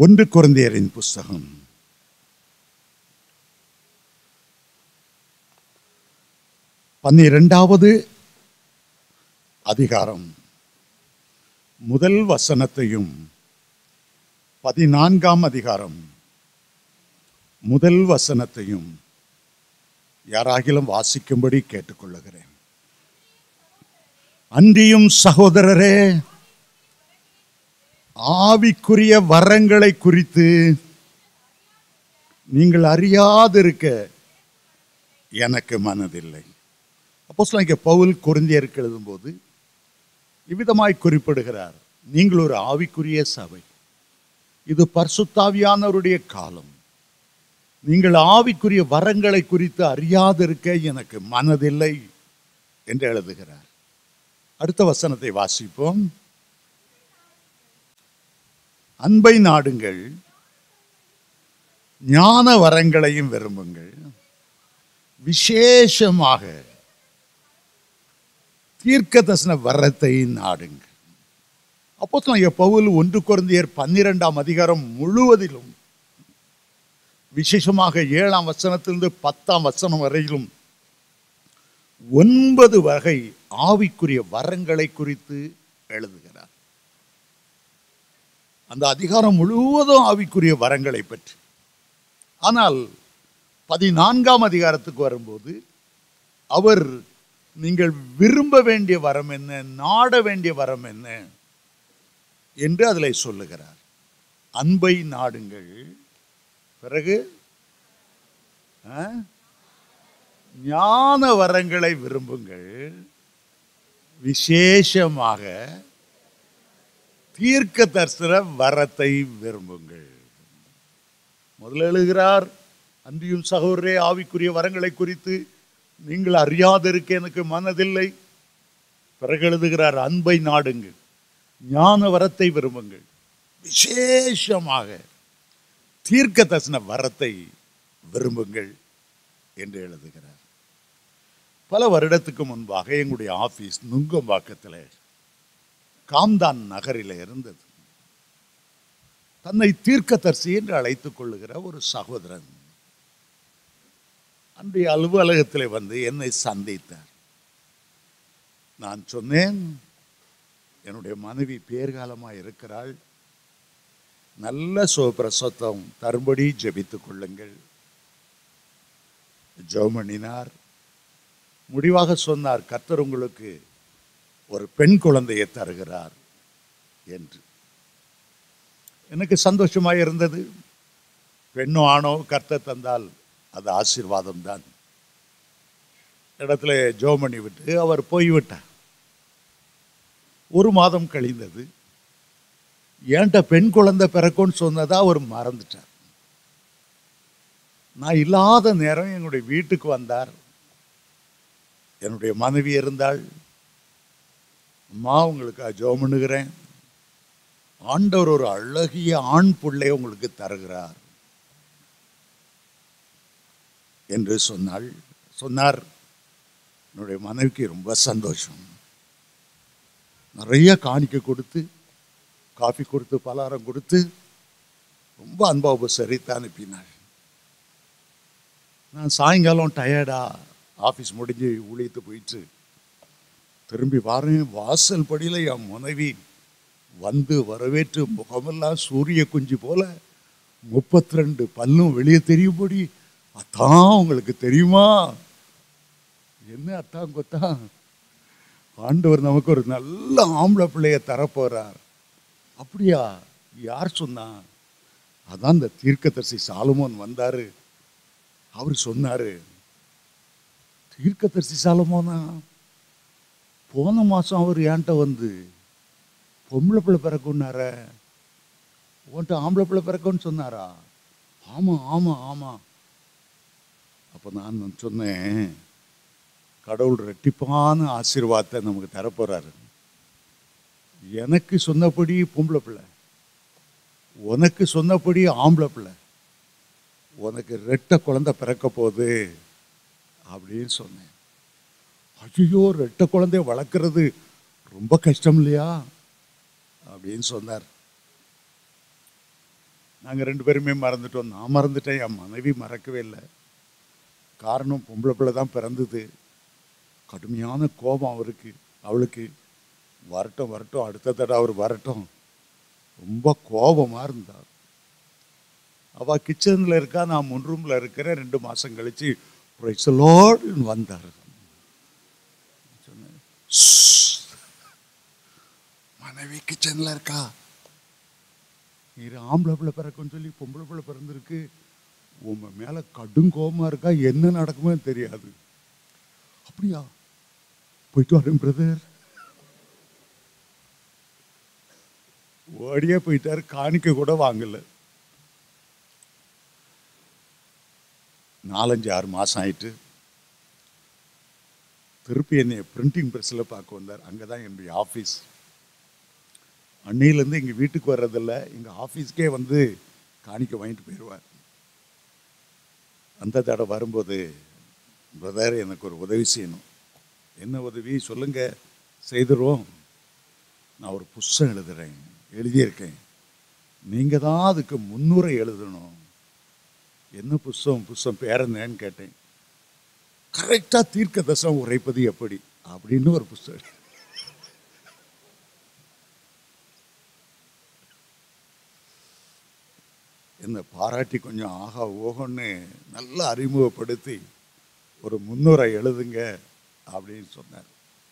ஒன்று குழந்தையரின் புஸ்தகம் பன்னிரெண்டாவது அதிகாரம் முதல் வசனத்தையும் பதினான்காம் அதிகாரம் முதல் வசனத்தையும் யாராகிலும் வாசிக்கும்படி கேட்டுக்கொள்ளுகிறேன் அன்றியும் சகோதரரே ஆவிக்குரிய வரங்களை குறித்து நீங்கள் அறியாதிருக்க எனக்கு மனதில்லை அப்போ இங்கே பவுல் குருந்தியருக்கு எழுதும்போது இவ்விதமாய் குறிப்பிடுகிறார் நீங்கள் ஒரு ஆவிக்குரிய சபை இது பர்சுத்தாவியானவருடைய காலம் நீங்கள் ஆவிக்குரிய வரங்களை குறித்து அறியாதிருக்க எனக்கு மனதில்லை என்று எழுதுகிறார் அடுத்த வசனத்தை வாசிப்போம் அன்பை நாடுங்கள் ஞான வரங்களையும் விரும்புங்கள் விசேஷமாக தீர்க்க தரிசன வரத்தை நாடுங்கள் அப்போ பவுல் ஒன்று குழந்தையர் பன்னிரெண்டாம் அதிகாரம் முழுவதிலும் விசேஷமாக ஏழாம் வசனத்திலிருந்து பத்தாம் வசனம் வரையிலும் ஒன்பது வகை ஆவிக்குரிய வரங்களை குறித்து எழுதுகிறார் அந்த அதிகாரம் முழுவதும் ஆவிக்குரிய வரங்களை பற்றி ஆனால் பதினான்காம் அதிகாரத்துக்கு வரும்போது அவர் நீங்கள் விரும்ப வேண்டிய வரம் என்ன நாட வேண்டிய வரம் என்ன என்று அதில் சொல்லுகிறார் அன்பை நாடுங்கள் பிறகு ஆ? ஞான வரங்களை விரும்புங்கள் விசேஷமாக தீர்க்க தரிசன வரத்தை விரும்புங்கள் முதல்ல எழுதுகிறார் அன்றியும் சகோதரே ஆவிக்குரிய வரங்களை குறித்து நீங்கள் அறியாதிருக்க எனக்கு மனதில்லை பிறகு எழுதுகிறார் அன்பை நாடுங்கள் ஞான வரத்தை விரும்புங்கள் விசேஷமாக தீர்க்க தரிசன வரத்தை விரும்புங்கள் என்று எழுதுகிறார் பல வருடத்துக்கு முன்பாக எங்களுடைய ஆபீஸ் நுங்கம்பாக்கத்தில் காம்தான் நகரில் இருந்தது தன்னை தீர்க்கதரிசி என்று அழைத்துக் கொள்ளுகிற ஒரு சகோதரன் அன்றைய அலுவலகத்தில் வந்து என்னை சந்தித்தார் நான் சொன்னேன் என்னுடைய மனைவி பேர்காலமாக இருக்கிறாள் நல்ல சுகப்பிரசத்தம் தரும்படி ஜெபித்துக் கொள்ளுங்கள் ஜோமணினார் முடிவாக சொன்னார் கர்த்தர் உங்களுக்கு ஒரு பெண் குழந்தையை தருகிறார் என்று எனக்கு சந்தோஷமாக இருந்தது பெண்ணோ ஆணோ கர்த்தர் தந்தால் அது ஆசீர்வாதம் தான் இடத்துல ஜோமணி விட்டு அவர் போய்விட்டார் ஒரு மாதம் கழிந்தது ஏன்ட்ட பெண் குழந்தை பிறக்கும்னு சொன்னதா அவர் மறந்துட்டார் நான் இல்லாத நேரம் என்னுடைய வீட்டுக்கு வந்தார் என்னுடைய மனைவி இருந்தாள் அம்மா உங்களுக்கு ஜோம் பண்ணுகிறேன் ஆண்டவர் ஒரு அழகிய ஆண் பிள்ளை உங்களுக்கு தருகிறார் என்று சொன்னாள் சொன்னார் என்னுடைய மனைவிக்கு ரொம்ப சந்தோஷம் நிறைய காணிக்கை கொடுத்து காஃபி கொடுத்து பலகாரம் கொடுத்து ரொம்ப அன்பா உபசரித்து அனுப்பினாள் நான் சாயங்காலம் டயர்டா ஆஃபீஸ் முடிஞ்சு ஊழியத்து போயிட்டு திரும்பி வாரேன் வாசல் படியில் என் மனைவி வந்து வரவேற்று முகமெல்லாம் சூரிய குஞ்சு போல முப்பத்தி ரெண்டு பல்லும் வெளியே தெரியும்படி அத்தான் உங்களுக்கு தெரியுமா என்ன அத்தான் கொத்தான் ஆண்டவர் நமக்கு ஒரு நல்ல ஆம்பளை பிள்ளைய தரப்போறார் அப்படியா யார் சொன்னா அதான் இந்த தீர்க்கதரிசி சாலமோன் வந்தாரு அவர் சொன்னாரு தீர்க்கதரிசி சாலமோனா போன மாசம் அவர் என்கிட்ட வந்து பொம்பளை பிள்ளை பிறக்குன்னார உன்கிட்ட ஆம்பளை பிள்ளை பிறக்கும்னு சொன்னாரா ஆமா ஆமா ஆமா அப்போ நான் சொன்னேன் கடவுள் ரெட்டிப்பான ஆசீர்வாதத்தை நமக்கு தரப்போறாரு எனக்கு சொன்னபடி பொம்பளை பிள்ளை உனக்கு சொன்னபடி ஆம்பளை பிள்ளை உனக்கு ரெட்டை குழந்தை பிறக்க போகுது அப்படின்னு சொன்னேன் ஐயோ ரெட்டை குழந்தைய வளர்க்குறது ரொம்ப கஷ்டம் இல்லையா அப்படின்னு சொன்னார் நாங்கள் ரெண்டு பேருமே மறந்துட்டோம் நான் மறந்துட்டேன் என் மனைவி மறக்கவே இல்லை காரணம் பொம்பளை பிள்ளை தான் பிறந்தது கடுமையான கோபம் அவருக்கு அவளுக்கு வரட்டும் வரட்டும் அடுத்த தடவை அவர் வரட்டும் ரொம்ப கோபமாக இருந்தார் அவள் கிச்சனில் இருக்கா நான் முன் ரூமில் இருக்கிறேன் ரெண்டு மாதம் கழிச்சு ப்ரைஸலோடுன்னு வந்தார் சொன்னேன், "ஷ்ஷ். மனைவி கிச்சனில் இருக்கா இது ஆம்பளை பிள்ளை பிறக்கும்னு சொல்லி பொம்பளை பிள்ளை பிறந்திருக்கு உங்க மேலே கடும் கோபமாக இருக்கா என்ன நடக்குமோ தெரியாது அப்படியா போயிட்டு வரேன் பிரதர் ஓடியே போயிட்டாரு காணிக்க கூட வாங்கல நாலஞ்சு ஆறு மாதம் ஆயிட்டு திருப்பி என்னை பிரிண்டிங் ப்ரெஸ்ஸில் பார்க்க வந்தார் அங்கே தான் என்னுடைய ஆஃபீஸ் அன்னையிலேருந்து எங்கள் வீட்டுக்கு வர்றதில்ல எங்கள் ஆஃபீஸ்க்கே வந்து காணிக்க வாங்கிட்டு போயிடுவார் அந்த தடவை வரும்போது பிரதர் எனக்கு ஒரு உதவி செய்யணும் என்ன உதவி சொல்லுங்க செய்துருவோம் நான் ஒரு புஸ்தகம் எழுதுறேன் எழுதியிருக்கேன் நீங்கள் தான் அதுக்கு முன்னுரை எழுதணும் என்ன புஸ்தகம் புஸ்தகம் பேர் என்னன்னு கேட்டேன் கரெக்டாக தீர்க்க தசம் உரைப்பது எப்படி அப்படின்னு ஒரு புஸ்தகம் என்னை பாராட்டி கொஞ்சம் ஆகா ஓகோன்னு நல்லா அறிமுகப்படுத்தி ஒரு முன்னுரை எழுதுங்க அப்படின்னு சொன்னார்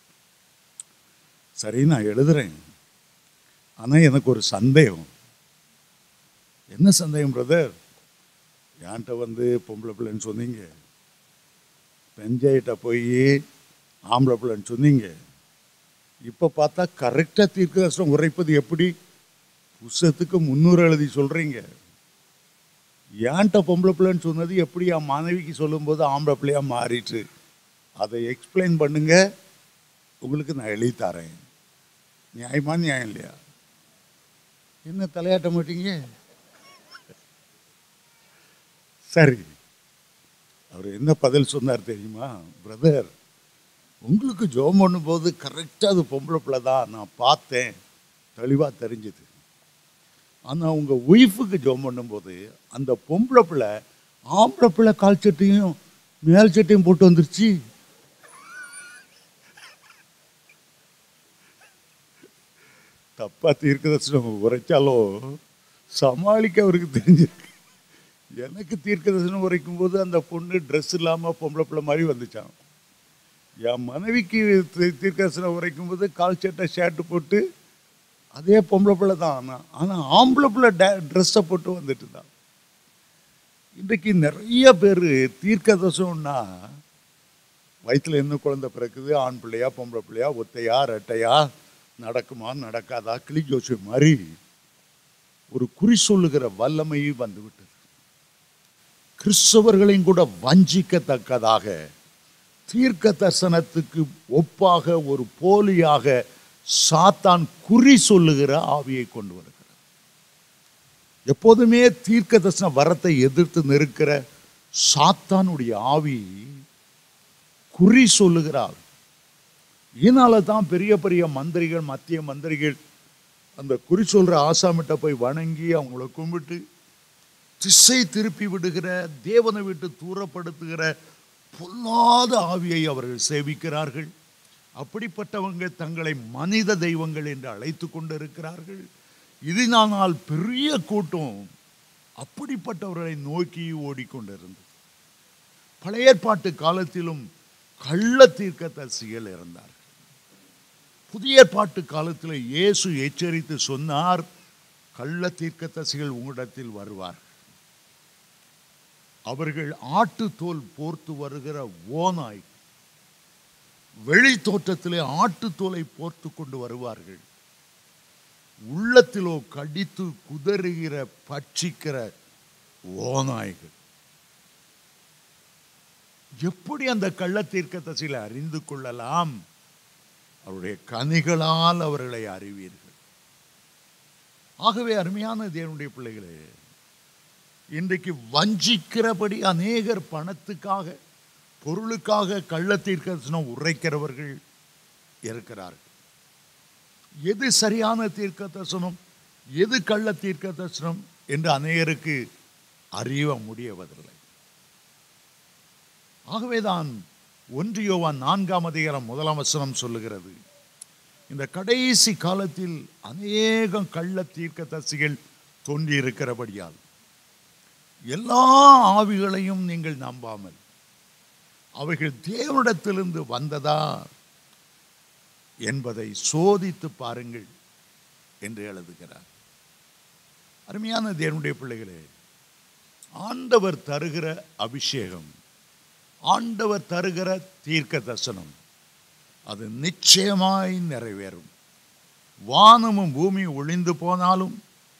சரி நான் எழுதுறேன் ஆனால் எனக்கு ஒரு சந்தேகம் என்ன சந்தேகம் பிரதர் என்கிட்ட வந்து பொம்பளை பிள்ளைன்னு சொன்னீங்க பெஞ்சையிட்ட போய் ஆம்பளை பிள்ளைன்னு சொன்னீங்க இப்போ பார்த்தா கரெக்டாக தீர்க்கதர்சனம் உரைப்பது எப்படி புஸ்தகத்துக்கு முன்னூறு எழுதி சொல்கிறீங்க ஏன்ட்ட பொம்பளை பிள்ளைன்னு சொன்னது எப்படி என் மனைவிக்கு சொல்லும்போது ஆம்பளை பிள்ளையாக மாறிட்டு அதை எக்ஸ்பிளைன் பண்ணுங்க உங்களுக்கு நான் எழுதி தரேன் நியாயமா நியாயம் இல்லையா என்ன தலையாட்ட மாட்டீங்க சரி அவர் என்ன பதில் சொன்னார் தெரியுமா பிரதர் உங்களுக்கு ஜோம் பண்ணும்போது கரெக்டாக அது பொம்பளை பிள்ளை தான் நான் பார்த்தேன் தெளிவாக தெரிஞ்சுது ஆனால் உங்கள் ஒய்ஃபுக்கு ஜோம் பண்ணும்போது அந்த பொம்பளை பிள்ளை ஆம்பளை பிள்ளை கால் சட்டையும் மேல் சட்டையும் போட்டு வந்துருச்சு தப்பா தீர்க்கதர்சனம் உரைச்சாலும் சமாளிக்க அவருக்கு தெரிஞ்சிருக்கு எனக்கு தீர்க்கதர்சனம் உரைக்கும் போது அந்த பொண்ணு ட்ரெஸ் இல்லாமல் பொம்பளை பிள்ளை மாதிரி வந்துச்சான் என் மனைவிக்கு தீ- தீர்க்கதரிசனம் உரைக்கும் போது கால் சட்டை ஷர்ட் போட்டு அதே பொம்பளை பிள்ளை தான் ஆனால் ஆனால் ஆம்பளை பிள்ளை டே ட்ரெஸ்ஸை போட்டு வந்துட்டு தான் இன்றைக்கு நிறைய பேர் தீர்க்கதர்சனம்னா வயிற்றுல என்ன குழந்தை பிறக்குது ஆண் பிள்ளையா பொம்பளை பிள்ளையா ஒத்தையா ரெட்டையா நடக்குமா நடக்காதா கிளி ஜோசி மாதிரி ஒரு குறி சொல்லுகிற வல்லமை வந்துவிட்டது கிறிஸ்தவர்களையும் கூட வஞ்சிக்கத்தக்கதாக தீர்க்க தரிசனத்துக்கு ஒப்பாக ஒரு போலியாக சாத்தான் குறி சொல்லுகிற ஆவியை கொண்டு வருகிறார் எப்போதுமே தீர்க்க தரிசன வரத்தை எதிர்த்து நிற்கிற சாத்தானுடைய ஆவி குறி சொல்லுகிறார் இதனால தான் பெரிய பெரிய மந்திரிகள் மத்திய மந்திரிகள் அந்த குறி சொல்ற ஆசாமிட்ட போய் வணங்கி அவங்கள கும்பிட்டு திசை திருப்பி விடுகிற தேவனை விட்டு தூரப்படுத்துகிற பொல்லாத ஆவியை அவர்கள் சேவிக்கிறார்கள் அப்படிப்பட்டவங்க தங்களை மனித தெய்வங்கள் என்று அழைத்து கொண்டிருக்கிறார்கள் இதனால் பெரிய கூட்டம் அப்படிப்பட்டவர்களை நோக்கி ஓடிக்கொண்டிருந்தது பழைய ஏற்பாட்டு காலத்திலும் கள்ள தீர்க்கதரிசிகள் இருந்தார்கள் புதிய ஏற்பாட்டு காலத்தில் இயேசு எச்சரித்து சொன்னார் கள்ள தீர்க்கதரிசிகள் உங்களிடத்தில் வருவார் அவர்கள் ஆட்டு தோல் போர்த்து வருகிற ஓநாய் வெளி தோற்றத்திலே ஆட்டு தோலை போர்த்து கொண்டு வருவார்கள் உள்ளத்திலோ கடித்து குதறுகிற பட்சிக்கிற ஓநாய்கள் எப்படி அந்த கள்ள தீர்க்கதரிசிகளை அறிந்து கொள்ளலாம் அவருடைய கனிகளால் அவர்களை அறிவீர்கள் ஆகவே அருமையான தேவனுடைய பிள்ளைகளே இன்றைக்கு வஞ்சிக்கிறபடி அநேகர் பணத்துக்காக பொருளுக்காக கள்ள தீர்க்கதரிசனம் உரைக்கிறவர்கள் இருக்கிறார்கள் எது சரியான தீர்க்க தரிசனம் எது கள்ள தீர்க்க தரிசனம் என்று அநேகருக்கு அறிய முடியவதில்லை ஆகவேதான் ஒன்று யோவான் நான்காம் அதிகாரம் முதலாம் வசனம் சொல்லுகிறது இந்த கடைசி காலத்தில் அநேகம் கள்ள தீர்க்கதரிசிகள் தோன்றி இருக்கிறபடியால் எல்லா ஆவிகளையும் நீங்கள் நம்பாமல் அவைகள் தேவனிடத்திலிருந்து வந்ததா என்பதை சோதித்து பாருங்கள் என்று எழுதுகிறார் அருமையான தேவனுடைய பிள்ளைகளே ஆண்டவர் தருகிற அபிஷேகம் ஆண்டவர் தருகிற தீர்க்க தரிசனம் அது நிச்சயமாய் நிறைவேறும் வானமும் பூமி ஒளிந்து போனாலும்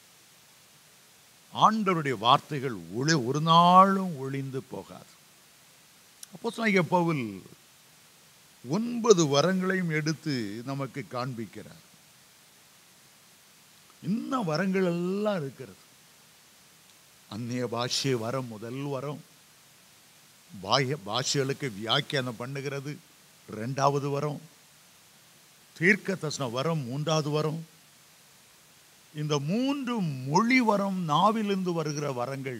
ஆண்டவருடைய வார்த்தைகள் ஒளி ஒரு நாளும் ஒளிந்து போகாது அப்போ பவுல் ஒன்பது வரங்களையும் எடுத்து நமக்கு காண்பிக்கிறார் இன்னும் வரங்கள் எல்லாம் இருக்கிறது அந்நிய பாஷை வரம் முதல் வரம் பாய பாஷைகளுக்கு வியாக்கியானம் பண்ணுகிறது ரெண்டாவது வரம் தீர்க்க தர்சன வரம் மூன்றாவது வரம் இந்த மூன்று மொழி வரம் நாவிலிருந்து வருகிற வரங்கள்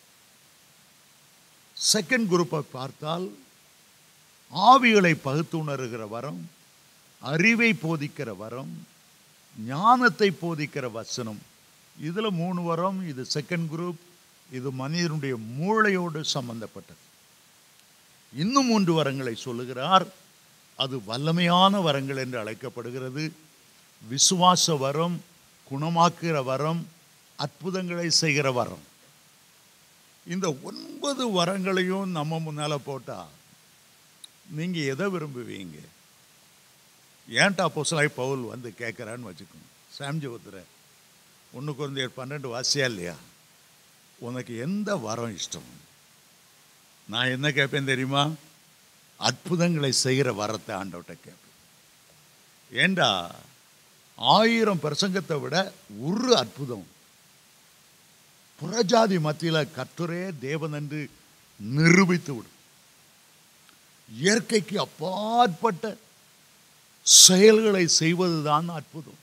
செகண்ட் குரூப்பை பார்த்தால் ஆவிகளை பகுத்து உணர்கிற வரம் அறிவை போதிக்கிற வரம் ஞானத்தை போதிக்கிற வசனம் இதில் மூணு வரம் இது செகண்ட் குரூப் இது மனிதனுடைய மூளையோடு சம்பந்தப்பட்டது இன்னும் மூன்று வரங்களை சொல்லுகிறார் அது வல்லமையான வரங்கள் என்று அழைக்கப்படுகிறது விசுவாச வரம் குணமாக்குகிற வரம் அற்புதங்களை செய்கிற வரம் இந்த ஒன்பது வரங்களையும் நம்ம முன்னால போட்டா நீங்க எதை விரும்புவீங்க ஏன்டா பொசலாய் பவுல் வந்து கேட்குறான்னு வச்சுக்கோங்க சாம் ஜோத்திர ஒன்று குறைந்த பன்னெண்டு வாசியா இல்லையா உனக்கு எந்த வரம் இஷ்டம் நான் என்ன கேட்பேன் தெரியுமா அற்புதங்களை செய்கிற வரத்தை ஆண்டவட்ட கேட்பேன் ஏண்டா ஆயிரம் பிரசங்கத்தை விட ஒரு அற்புதம் புறஜாதி மத்தியில் கத்துரே தேவன் என்று நிரூபித்து விடும் இயற்கைக்கு அப்பாற்பட்ட செயல்களை செய்வதுதான் அற்புதம்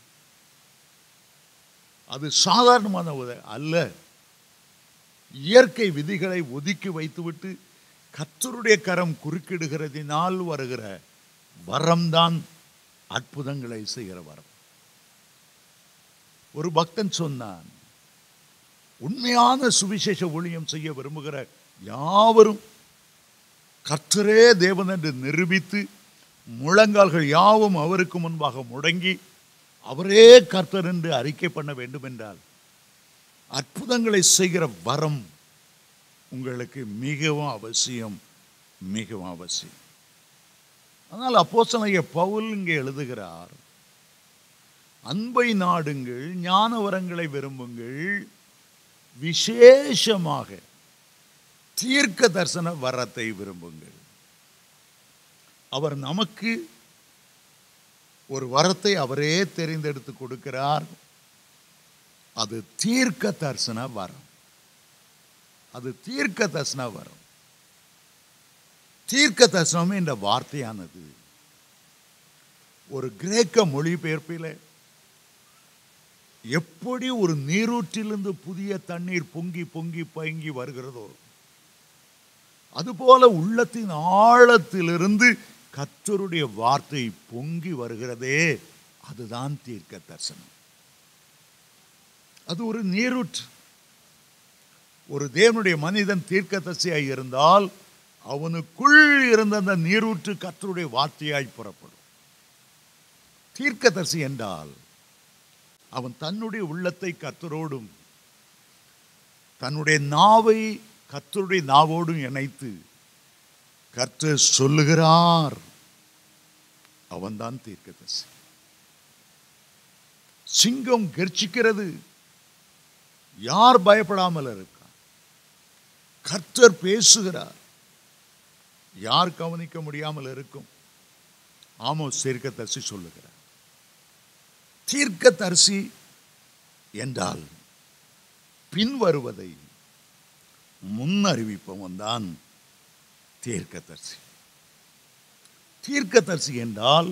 அது சாதாரணமான உத- அல்ல இயற்கை விதிகளை ஒதுக்கி வைத்துவிட்டு கர்த்தருடைய கரம் குறுக்கிடுகிறதினால் வருகிற வரம்தான் அற்புதங்களை செய்கிற வரம் ஒரு பக்தன் சொன்னான் உண்மையான சுவிசேஷ ஊழியம் செய்ய விரும்புகிற யாவரும் கர்த்தரே தேவன் என்று நிரூபித்து முழங்கால்கள் யாவும் அவருக்கு முன்பாக முடங்கி அவரே கர்த்தர் என்று அறிக்கை பண்ண வேண்டும் என்றால் அற்புதங்களை செய்கிற வரம் உங்களுக்கு மிகவும் அவசியம் மிகவும் அவசியம் ஆனால் அப்போஸ்தலனாகிய பவுல் இங்கே எழுதுகிறார் அன்பை நாடுங்கள் ஞான வரங்களை விரும்புங்கள் விசேஷமாக தீர்க்க தரிசன வரத்தை விரும்புங்கள் அவர் நமக்கு ஒரு வரத்தை அவரே தெரிந்தெடுத்து கொடுக்கிறார் அது தீர்க்க தரிசன வரம் அது தீர்க்க தரிசன வரம் தீர்க்க தரிசனம் என்ற வார்த்தையானது ஒரு கிரேக்க மொழிபெயர்ப்பில் எப்படி ஒரு நீரூற்றிலிருந்து புதிய தண்ணீர் பொங்கி பொங்கி பயங்கி வருகிறதோ அதுபோல உள்ளத்தின் ஆழத்திலிருந்து கர்த்தருடைய வார்த்தை பொங்கி வருகிறதே அதுதான் தீர்க்க தரிசனம் அது ஒரு நீரூற்று ஒரு தேவனுடைய மனிதன் தீர்க்கதரிசியாய் இருந்தால் அவனுக்குள் இருந்த அந்த நீரூற்று கர்த்தருடைய வார்த்தையாய் புறப்படும் தீர்க்கதரிசி என்றால் அவன் தன்னுடைய உள்ளத்தை கர்த்தரோடும் தன்னுடைய நாவை கர்த்தருடைய நாவோடும் இணைத்து கர்த்தர் சொல்லுகிறார் அவன்தான் தீர்க்கதரிசி சிங்கம் கர்ச்சிக்கிறது யார் பயப்படாமல் இருக்கா கர்த்தர் பேசுகிறார் யார் கவனிக்க முடியாமல் இருக்கும் ஆமோ தீர்க்கதரிசி சொல்லுகிறார் தீர்க்கதரிசி என்றால் பின் வருவதை முன்னறிவிப்பவன் தான் தீர்க்கதரிசி தீர்க்கதரிசி என்றால்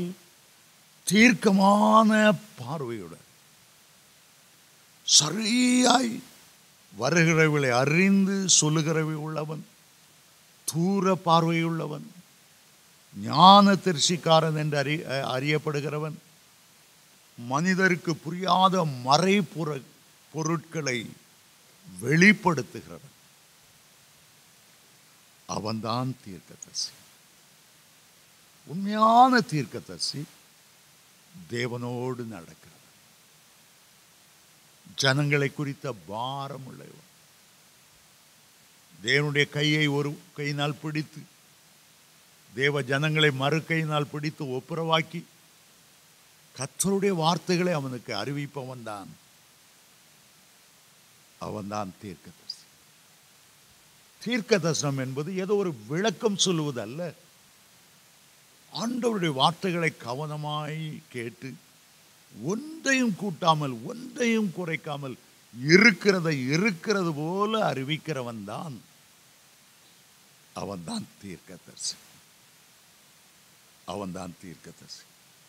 தீர்க்கமான பார்வையுடன் சரியாய் வருகிறவர்களை அறிந்து சொல்லுகிறவை உள்ளவன் தூர பார்வையுள்ளவன் ஞான திருஷிக்காரன் என்று அறி அ- அறியப்படுகிறவன் மனிதருக்கு புரியாத மறைப்புற பொருட்களை வெளிப்படுத்துகிறவன் அவன்தான் தீர்க்கதரிசி உண்மையான தீர்க்கதரிசி தேவனோடு நடக்கிறவன் ஜனங்களை குறித்த பாரம் உள்ளவன் தேவனுடைய கையை ஒரு கையினால் பிடித்து தேவ ஜனங்களை மறு கையினால் பிடித்து ஒப்புரவாக்கி கர்த்தருடைய வார்த்தைகளை அவனுக்கு அறிவிப்பவன் தான் அவன்தான் தீர்க்கதரிசி தீர்க்க தரிசனம் என்பது ஏதோ ஒரு விளக்கம் சொல்லுவது அல்ல ஆண்டவருடைய வார்த்தைகளை கவனமாய் கேட்டு ஒன்றையும் கூட்டாமல் ஒன்றையும் குறைக்காமல் இருக்கிறதை இருக்கிறது போல அறிவிக்கிறவன் தான் அவன்தான் தீர்க்கதரிசி அவன்தான் தீர்க்கதரிசி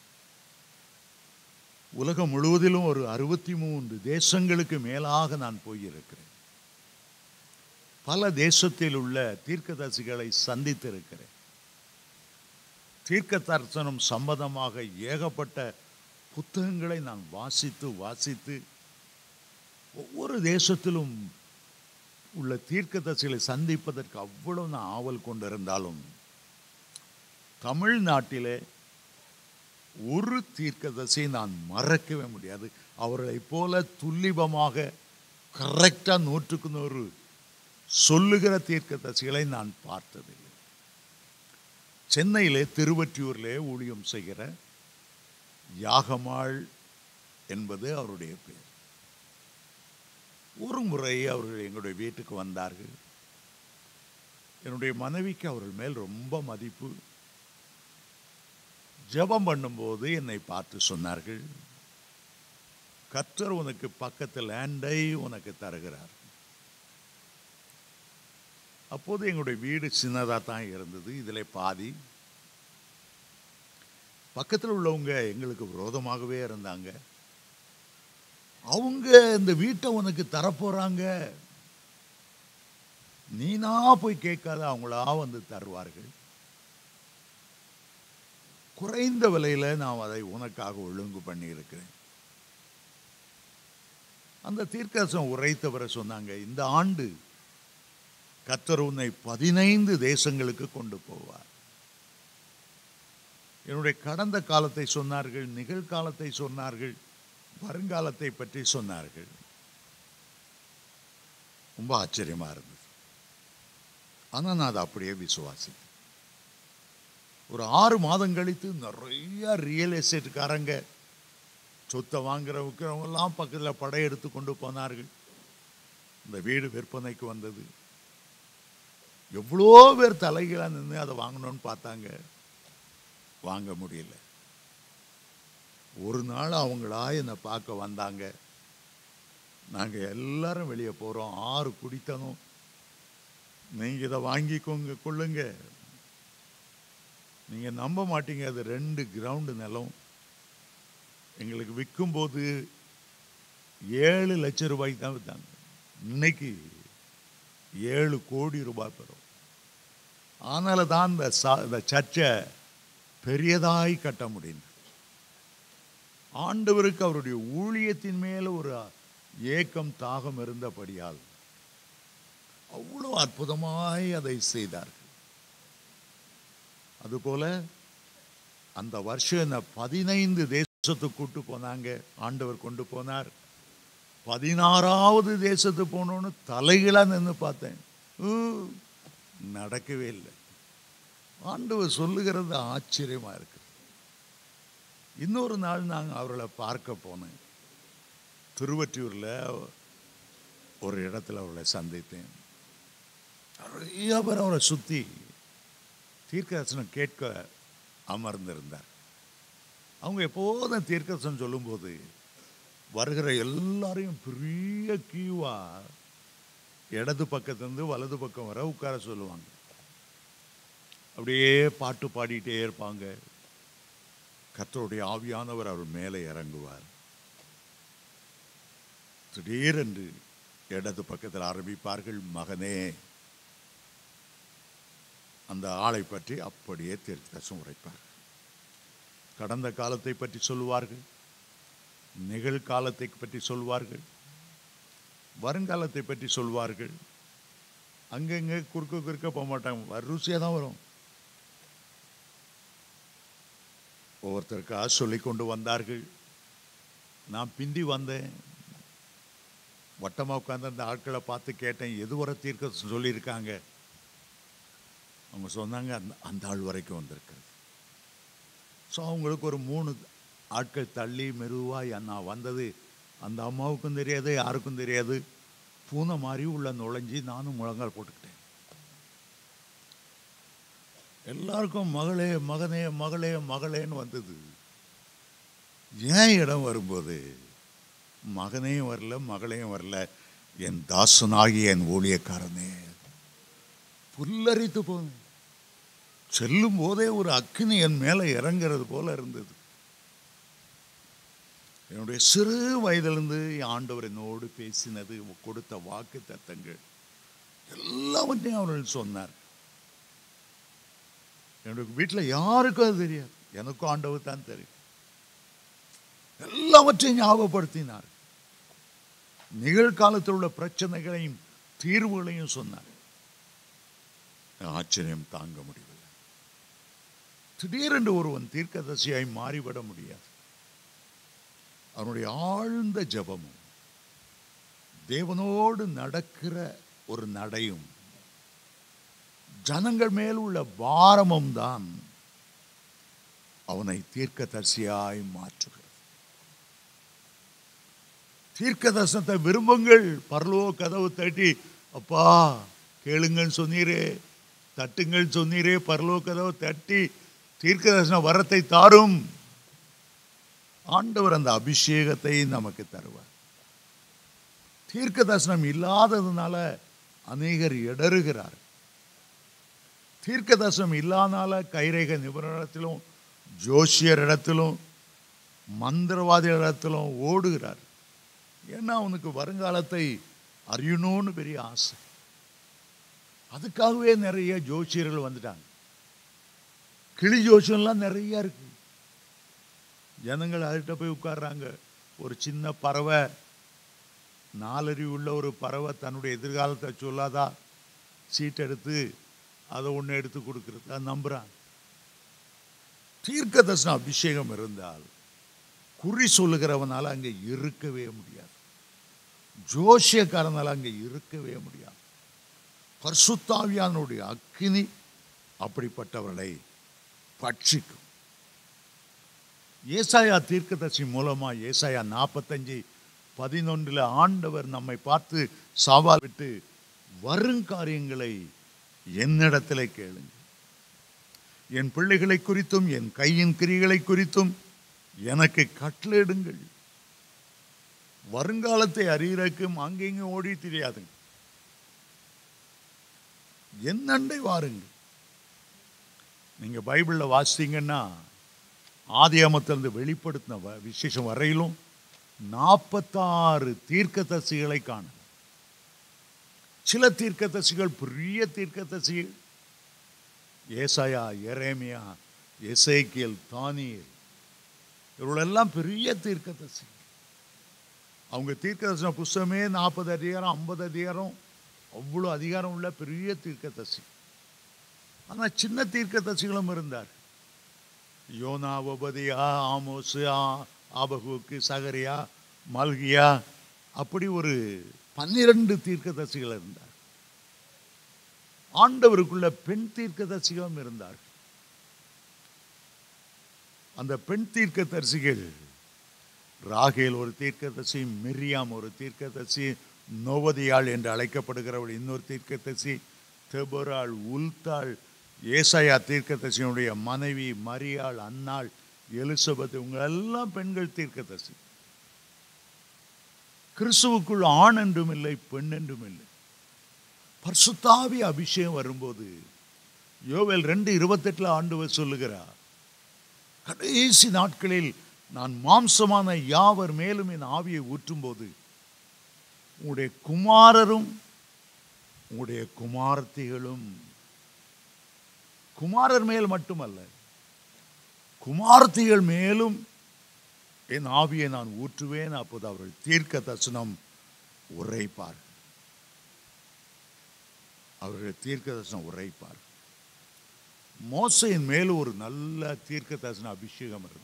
உலகம் முழுவதிலும் ஒரு அறுபத்தி மூன்று தேசங்களுக்கு மேலாக நான் போயிருக்கிறேன் பல தேசத்தில் உள்ள தீர்க்கதரிசிகளை சந்தித்திருக்கிறேன் தீர்க்க தரிசனம் சம்பந்தமாக ஏகப்பட்ட புத்தகங்களை நான் வாசித்து வாசித்து ஒவ்வொரு தேசத்திலும் உள்ள தீர்க்கதரிசிகளை சந்திப்பதற்கு அவ்வளவு நான் ஆவல் கொண்டிருந்தாலும் தமிழ்நாட்டிலே ஒரு தீர்க்கதரிசியை நான் மறக்கவே முடியாது அவர்களைப் போல துல்லிபமாக கரெக்டாக நூற்றுக்கு நூறு சொல்லுகிற தீர்க்கதரிசிகளை நான் பார்த்ததில்லை சென்னையிலே திருவற்றியூரிலே ஊழியம் செய்கிற யாகமாள் என்பது அவருடைய பேர் ஒரு முறை அவர்கள் எங்களுடைய வீட்டுக்கு வந்தார்கள் என்னுடைய மனைவிக்கு அவர்கள் மேல் ரொம்ப மதிப்பு ஜெபம் பண்ணும்போது என்னை பார்த்து சொன்னார்கள் கர்த்தர் உனக்கு பக்கத்து லேண்டை உனக்கு தருகிறார் அப்போது எங்களுடைய வீடு சின்னதாக தான் இருந்தது இதில் பாதி பக்கத்தில் உள்ளவங்க எங்களுக்கு விரோதமாகவே இருந்தாங்க அவங்க இந்த வீட்டை உனக்கு தரப்போறாங்க நீனா போய் கேட்காத அவங்களா வந்து தருவார்கள் குறைந்த விலையில நான் அதை உனக்காக ஒழுங்கு பண்ணி இருக்கிறேன் அந்த தீர்க்கதரிசனம் உரைத்தவரை சொன்னாங்க இந்த ஆண்டு கர்த்தர் உன்னை பதினைந்து தேசங்களுக்கு கொண்டு போவார் என்னுடைய கடந்த காலத்தை சொன்னார்கள் நிகழ்காலத்தை சொன்னார்கள் வருங்காலத்தை பற்றி சொன்னார்கள் ரொம்ப ஆச்சரியமா இருந்தது ஆனால் நான் அதை அப்படியே விசுவாசித்தேன் ஒரு ஆறு மாதம் கழித்து நிறைய ரியல் எஸ்டேட்டுக்காரங்க சொத்தை வாங்குற விற்கிறவங்கெல்லாம் பக்கத்தில் படையெடுத்து கொண்டு போனார்கள் இந்த வீடு விற்பனைக்கு வந்தது எவ்வளோ பேர் தலைகளாக நின்று அதை வாங்கணும்னு பார்த்தாங்க வாங்க முடியல ஒரு நாள் அவங்களா என்னை பார்க்க வந்தாங்க நாங்கள் எல்லாரும் வெளியே போகிறோம் ஆறு குடித்தனும் நீங்கள் இதை வாங்கிக்கோங்க கொள்ளுங்க நீங்கள் நம்ப மாட்டீங்க அது ரெண்டு கிரவுண்டு நிலம் எங்களுக்கு விற்கும்போது ஏழு லட்சம் ரூபாய்க்கு தான் விற்றாங்க இன்னைக்கு ஏழு கோடி ரூபாய் பெறும் ஆனால தான் இந்த சா- இந்த சர்ச்சை பெரியதாய் கட்ட முடியும் ஆண்டவருக்கு அவருடைய ஊழியத்தின் மேல ஒரு ஏக்கம் தாகம் இருந்தபடியால் அவ்வளோ அற்புதமாய் அதை செய்தார்கள் அதுபோல அந்த வருஷம் என்ன பதினைந்து தேசத்துக்கு கூட்டு போனாங்க ஆண்டவர் கொண்டு போனார் பதினாறாவது தேசத்துக்கு போனோன்னு தலைகளா நின்று பார்த்தேன் ஊ, நடக்கவே இல்லை ஆண்டவர் சொல்லுகிறது ஆச்சரியமா இருக்கு இன்னொரு நாள் நாங்கள் அவர்களை பார்க்க போனேன் திருவற்றியூரில் ஒரு இடத்துல அவர்களை சந்தித்தேன் நிறைய பேர் அவரை சுற்றி தீர்க்கதரிசனம் கேட்க அமர்ந்திருந்தார் அவங்க எப்போதும் தீர்க்கதரிசனம் சொல்லும்போது வருகிற எல்லாரையும் பெரிய கியூவா இடது பக்கத்துலேருந்து வலது பக்கம் வர உட்கார சொல்லுவாங்க அப்படியே பாட்டு பாடிட்டே இருப்பாங்க கர்த்தருடைய ஆவியானவர் அவர் மேலே இறங்குவார் திடீரென்று இடது பக்கத்தில் ஆரம்பிப்பார்கள் மகனே அந்த ஆளை பற்றி அப்படியே தீர்க்கதரிசனம் உரைப்பார் கடந்த காலத்தை பற்றி சொல்லுவார்கள் நிகழ்காலத்தை பற்றி சொல்வார்கள் வருங்காலத்தை பற்றி சொல்வார்கள் அங்கங்கே குறுக்க குறுக்க போக மாட்டாங்க வரிசையாக தான் வரும் ஒவ்வொருத்தருக்கா சொல்லி கொண்டு வந்தார்கள் நான் பிந்தி வந்தேன் வட்டமாக உட்காந்து அந்த ஆட்களை பார்த்து கேட்டேன் எது வரை தீர்க்க சொல்லியிருக்காங்க அவங்க சொன்னாங்க அந்த அந்த ஆள் வரைக்கும் வந்திருக்கிறது ஸோ அவங்களுக்கு ஒரு மூணு ஆட்கள் தள்ளி மெதுவாக நான் வந்தது அந்த அம்மாவுக்கும் தெரியாது யாருக்கும் தெரியாது பூனை மாதிரி உள்ள நுழைஞ்சி நானும் முழங்கால் போட்டுக்கிட்டேன் எல்லாருக்கும் மகளே மகனே மகளே மகளேன்னு வந்தது ஏன் இடம் வரும்போது மகனையும் வரல மகளையும் வரல என் தாசனாகிய என் ஊழியக்காரனே புல்லரித்து போனேன் செல்லும் போதே ஒரு அக்கினி என் மேலே இறங்கிறது போல இருந்தது என்னுடைய சிறு வயதிலிருந்து ஆண்டவர் என்னோடு பேசினது கொடுத்த வாக்கு தத்தங்கள் எல்லாவற்றையும் அவர்கள் சொன்னார் என்னுடைய வீட்டில் யாருக்கும் அது தெரியாது எனக்கும் ஆண்டவர் தான் தெரியும் எல்லாவற்றையும் ஞாபகப்படுத்தினார் நிகழ்காலத்தில் உள்ள பிரச்சனைகளையும் தீர்வுகளையும் சொன்னார் ஆச்சரியம் தாங்க முடியவில்லை திடீரென்று ஒருவன் தீர்க்கதரிசியாய் மாறிவிட முடியாது அவனுடைய ஆழ்ந்த ஜெபமும் தேவனோடு நடக்கிற ஒரு நடையும் ஜனங்கள் மேல் உள்ள பாரமும் தான் அவனை தீர்க்கதரிசியாய் மாற்றுகிறது தீர்க்க தரிசனத்தை விரும்புங்கள் பரலோ கதவு தட்டி அப்பா கேளுங்கன்னு சொன்னீரே தட்டுங்கள் சொன்னீரே பரலோ கதவு தட்டி தீர்க்க தரிசன வரத்தை தாரும் ஆண்டவர் அந்த அபிஷேகத்தை நமக்கு தருவார் தீர்க்க தரிசனம் இல்லாததுனால அநேகர் இடறுகிறார் தீர்க்க தரிசனம் இல்லாதனால கைரேக நிபுணரிடத்திலும் ஜோசியர் இடத்திலும் மந்திரவாதி இடத்திலும் ஓடுகிறார் ஏன்னா அவனுக்கு வருங்காலத்தை அறியணும்னு பெரிய ஆசை அதுக்காகவே நிறைய ஜோசியர்கள் வந்துட்டாங்க கிளி ஜோசியம்லாம் நிறைய இருக்கு ஜனங்கள் அதுகிட்ட போய் உட்கார்றாங்க ஒரு சின்ன பறவை நாலறிவு உள்ள ஒரு பறவை தன்னுடைய எதிர்காலத்தை சொல்லாதா சீட் எடுத்து அதை ஒன்று எடுத்து கொடுக்கறது அது நம்புறான் தீர்க்க தரிசன அபிஷேகம் இருந்தால் குறி சொல்லுகிறவனால அங்கே இருக்கவே முடியாது ஜோசியக்காரனால அங்கே இருக்கவே முடியாது பர்சுத்தாவியானுடைய அக்கினி அப்படிப்பட்டவர்களை பட்சிக்கும் ஏசாயா தீர்க்கதரிசி மூலமா ஏசாயா நாற்பத்தஞ்சு பதினொன்றில் ஆண்டவர் நம்மை பார்த்து சவால் விட்டு வருங்காரியங்களை என்னிடத்தில் கேளுங்க என் பிள்ளைகளை குறித்தும் என் கையின் கிரிகளை குறித்தும் எனக்கு கட்டளையிடுங்கள் வருங்காலத்தை அறியறக்கும் அங்கெங்கும் ஓடி தெரியாதுங்க என்னண்டை வாருங்கள் நீங்க பைபிள்ல வாசித்தீங்கன்னா ஆதியாமத்திலிருந்து வெளிப்படுத்தின வ- விசேஷம் வரையிலும் நாற்பத்தாறு தீர்க்கதரிசிகளை காணலாம் சில தீர்க்கதரிசிகள் பெரிய தீர்க்கதரிசிகள் ஏசாயா எரேமியா எசேக்கியல் தானியேல் இவர்களெல்லாம் பெரிய தீர்க்கதரிசி அவங்க தீர்க்கதரிசன புஸ்தகமே நாற்பது அதிகாரம் ஐம்பது அதிகாரம் அவ்வளோ அதிகாரம் உள்ள பெரிய தீர்க்கதரிசி ஆனால் சின்ன தீர்க்கதரிசிகளும் இருந்தார் யோனா உபதியா ஆமோஸ் ஆ- ஆபகுக்கு சகரியா மல்கியா அப்படி ஒரு பன்னிரண்டு தீர்க்கதரிசிகள் இருந்தார் ஆண்டவருக்குள்ள பெண் தீர்க்கதரிசிகளும் இருந்தார் அந்த பெண் தீர்க்கதரிசிகள் ராகேல் ஒரு தீர்க்கதரிசி மிரியாம் ஒரு தீர்க்கதரிசி நோவதியாள் என்று அழைக்கப்படுகிறவள் இன்னொரு தீர்க்கதரிசி தெபராள் உல்தாள் ஏசாயா தீர்க்கதரிசியினுடைய மனைவி மரியாள் அன்னாள் எலிசபெத் இவங்க எல்லாம் பெண்கள் தீர்க்கதரிசி கிறிஸ்துவுக்குள் ஆண் என்றும் இல்லை பெண் என்றும் இல்லை பர்சுத்தாவி அபிஷேகம் வரும்போது யோவேல் ரெண்டு இருபத்தெட்டுல ஆண்டவர் சொல்லுகிறார் கடைசி நாட்களில் நான் மாம்சமான யாவர் மேலும் என் ஆவியை ஊற்றும்போது உங்களுடைய குமாரரும் உங்களுடைய குமாரத்திகளும் குமாரர் மேல் மட்டுமல்ல குமாரத்திகள் மேலும் என் ஆவியை நான் ஊற்றுவேன் அப்போது அவர்கள் தீர்க்க தரிசனம் உரைப்பார் அவர்கள் தீர்க்க தரிசனம் உரைப்பார் மோசையின் மேல் ஒரு நல்ல தீர்க்க தரிசன அபிஷேகம் இருந்தது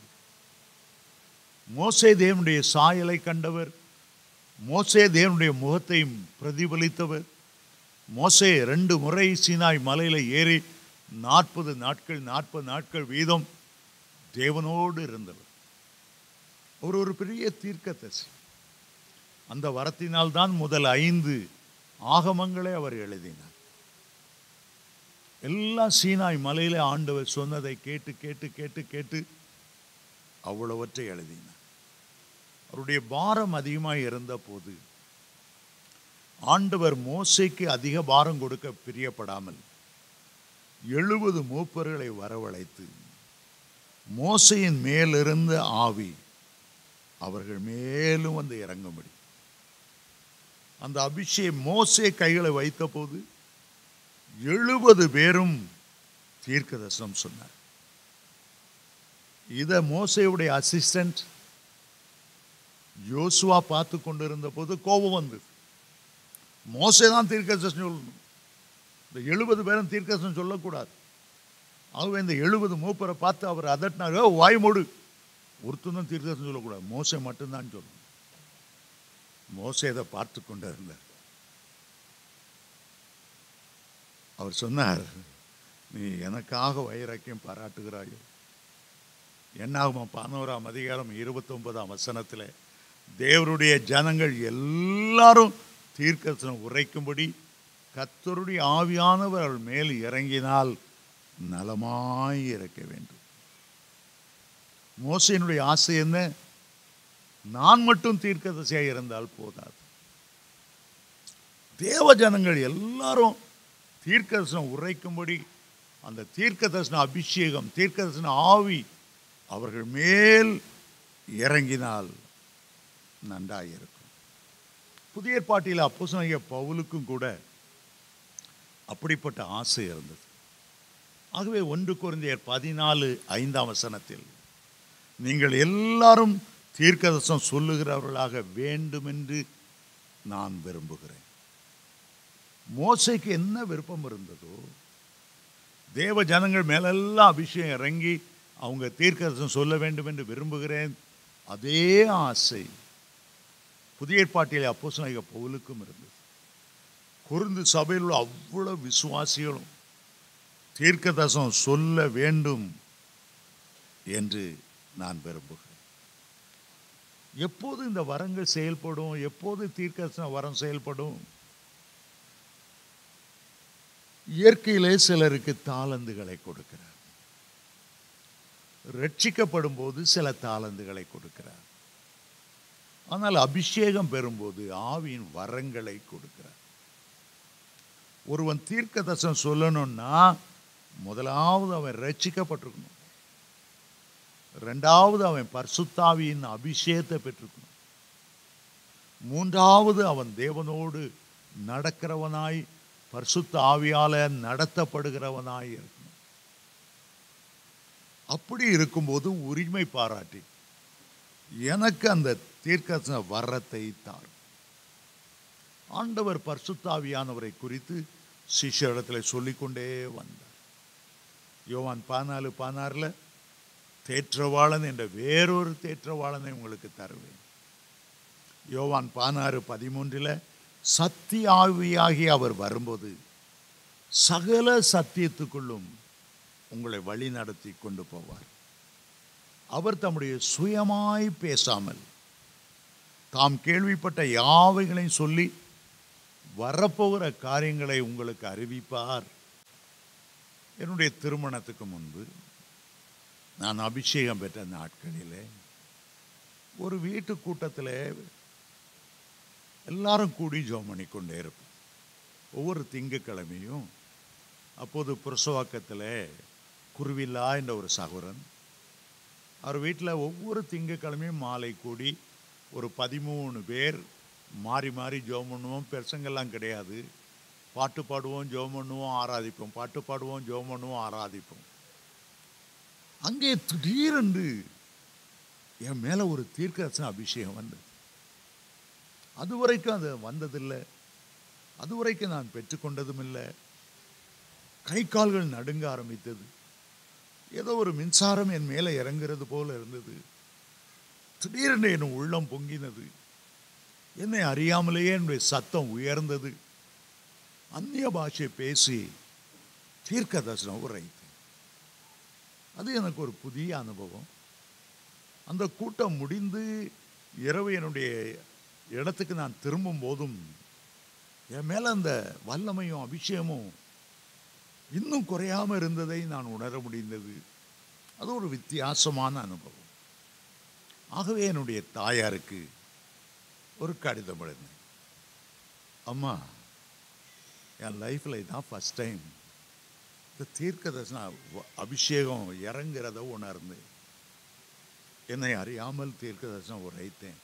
மோசே தேவனுடைய சாயலை கண்டவர் மோசே தேவனுடைய முகத்தை பிரதிபலித்தவர் மோசே ரெண்டு முறை சீனாய் மலையில ஏறி நாற்பது நாட்கள் நாற்பது நாட்கள் வீதம் தேவனோடு இருந்தவர் அவர் ஒரு பெரிய தீர்க்கதரிசி அந்த வரத்தினால் தான் முதல் ஐந்து ஆகமங்களை அவர் எழுதினார் எல்லாம் சீனாய் மலையில ஆண்டவர் சொன்னதை கேட்டு கேட்டு கேட்டு கேட்டு அவ்வளவற்றை எழுதினார் அவருடைய பாரம் அதிகமாக இருந்த போது ஆண்டவர் மோசைக்கு அதிக பாரம் கொடுக்க பிரியப்படாமல் எழுபது மூப்பர்களை வரவழைத்து மோசையின் மேலிருந்த ஆவி அவர்கள் மேலும் வந்து இறங்கும்படி அந்த அபிஷேக் மோசே கைகளை வைத்த போது எழுபது பேரும் தீர்க்கதர்சனம் சொன்னார் இத மோசையுடைய அசிஸ்டன்ட் யோசுவா பார்த்து கொண்டிருந்த போது கோபம் வந்தது மோசே தான் தீர்க்கதர்சனம் சொல்லணும் இந்த எழுபது பேரும் தீர்க்கதர்சனம் சொல்லக்கூடாது ஆகவே இந்த எழுபது மூப்பரை பார்த்து அவர் அதட்டினார் "ஏய், வாய் மூடு ஒருத்தனும் தீர்க்கதர்சனம் சொல்லக்கூடாது மோசே மட்டும்தான் சொல்லணும் மோசே இதை பார்த்து கொண்டு இருந்தார் அவர் சொன்னார் நீ எனக்காக வைராக்கியம் பாராட்டுகிறாயோ என்னாகுமா பதினோராம் அதிகாரம் இருபத்தொன்பதாம் வசனத்தில் தேவருடைய ஜனங்கள் எல்லாரும் தீர்க்கதரிசனம் உரைக்கும்படி கர்த்தருடைய ஆவியானவர் அவள் மேல் இறங்கினால் நலமாய் இருக்க வேண்டும் மோசையினுடைய ஆசை என்ன நான் மட்டும் தீர்க்கதரிசியாக இருந்தால் போதாது தேவ ஜனங்கள் எல்லாரும் தீர்க்கதரிசனம் உரைக்கும்படி அந்த தீர்க்கதரிசன அபிஷேகம் தீர்க்கதரிசன ஆவி அவர்கள் மேல் இறங்கினால் நன்றாயிருக்கும் புதிய ஏற்பாட்டில் அப்போஸ்தலனாகிய பவுலுக்கும் கூட அப்படிப்பட்ட ஆசை இருந்தது ஆகவே ஒன்று குறைந்தையர் பதினாலு ஐந்தாம் வசனத்தில் நீங்கள் எல்லாரும் தீர்க்கதரிசனம் சொல்லுகிறவர்களாக வேண்டுமென்று நான் விரும்புகிறேன் மோசைக்கு என்ன விருப்பம் இருந்ததோ தேவ ஜனங்கள் மேலெல்லாம் அபிஷேகம் இறங்கி அவங்க தீர்க்கதரிசனம் சொல்ல வேண்டும் என்று விரும்புகிறேன் அதே ஆசை புதிய ஏற்பாட்டிலே அப்போஸ்தலனாகிய பவுலுக்கும் இருந்தது குருந்து சபையில் உள்ள அவ்வளவு விசுவாசிகளும் தீர்க்கதரிசனம் சொல்ல வேண்டும் என்று நான் விரும்புகிறேன் எப்போது இந்த வரங்கள் செயல்படும் எப்போது தீர்க்கதரிசன வரம் செயல்படும் இயற்கையிலே சிலருக்கு தாளந்துகளை கொடுக்கிறார் ரட்சிக்கப்படும் போது சில தாளந்துகளை கொடுக்கிறார் ஆனால் அபிஷேகம் பெறும்போது ஆவியின் வரங்களை கொடுக்கிறார் ஒருவன் தீர்க்கதரிசனம் சொல்லணும்னா முதலாவது அவன் ரட்சிக்கப்பட்டிருக்கணும் ரெண்டாவது அவன் பரிசுத்தாவியின் அபிஷேகத்தை பெற்றிருக்கணும் மூன்றாவது அவன் தேவனோடு நடக்கிறவனாய் பரிசுத்த ஆவியால நடத்தப்படுகிறவனாய் இருக்கணும் அப்படி இருக்கும்போது உரிமை பாராட்டி எனக்கு அந்த தீர்க்கதரிசன வரத்தை தார் ஆண்டவர் பரிசுத்தாவியானவரை குறித்து சிஷ்யரிடத்தில் சொல்லிக்கொண்டே வந்தார் யோவான் பதினாலு பதினாறுல தேற்றவாளன் என்ற வேறொரு தேற்றவாளனை உங்களுக்கு தருவேன் யோவான் பதினாறு பதிமூன்றில் சத்திய ஆவியாகி அவர் வரும்போது சகல சத்தியத்துக்குள்ளும் உங்களை வழி நடத்தி கொண்டு போவார் அவர் தம்முடைய சுயமாய் பேசாமல் தாம் கேள்விப்பட்ட யாவைகளையும் சொல்லி வரப்போகிற காரியங்களை உங்களுக்கு அறிவிப்பார் என்னுடைய திருமணத்துக்கு முன்பு நான் அபிஷேகம் பெற்ற நாட்களிலே ஒரு வீட்டு கூட்டத்தில் எல்லாரும் கூடி ஜோம் பண்ணி கொண்டே இருப்போம் ஒவ்வொரு திங்கக்கிழமையும் அப்போது புரசவாக்கத்தில் குருவில்லா என்ற ஒரு சகோதரன் அவர் வீட்டில் ஒவ்வொரு திங்கக்கிழமையும் மாலை கூடி ஒரு பதிமூணு பேர் மாறி மாறி ஜெபம் பண்ணுவோம் பெருசங்கெல்லாம் கிடையாது பாட்டு பாடுவோம் ஜெபம் பண்ணுவோம் ஆராதிப்போம் பாட்டு பாடுவோம் ஜெபம் பண்ணுவோம் ஆராதிப்போம் அங்கே திடீரென்று என் மேலே ஒரு தீர்க்கதரிசன அபிஷேகம் வந்தது அது வரைக்கும் அது வந்ததில்லை அது வரைக்கும் நான் பெற்றுக்கொண்டதும் இல்லை கை கால்கள் நடுங்க ஆரம்பித்தது ஏதோ ஒரு மின்சாரம் என் மேலே இறங்குறது போல இருந்தது திடீரென்று என் உள்ளம் பொங்கினது என்னை அறியாமலேயே என்னுடைய சத்தம் உயர்ந்தது அந்நிய பாஷை பேசி தீர்க்க தரிசனம் உரைத்தேன் அது எனக்கு ஒரு புதிய அனுபவம் அந்த கூட்டம் முடிந்து இரவு என்னுடைய இடத்துக்கு நான் திரும்பும் போதும் என் மேலே அந்த வல்லமையும் அபிஷேகமும் இன்னும் குறையாம இருந்ததை நான் உணர முடிந்தது அது ஒரு வித்தியாசமான அனுபவம் ஆகவே என்னுடைய தாயாருக்கு ஒரு கடிதம் எழுதினேன் அம்மா என் லைஃப்பில் இதான் ஃபஸ்ட் டைம் இந்த தீர்க்க தரிசன அபிஷேகம் இறங்குறத உணர்ந்து என்னை அறியாமல் தீர்க்க தரிசனம் உரைத்தேன்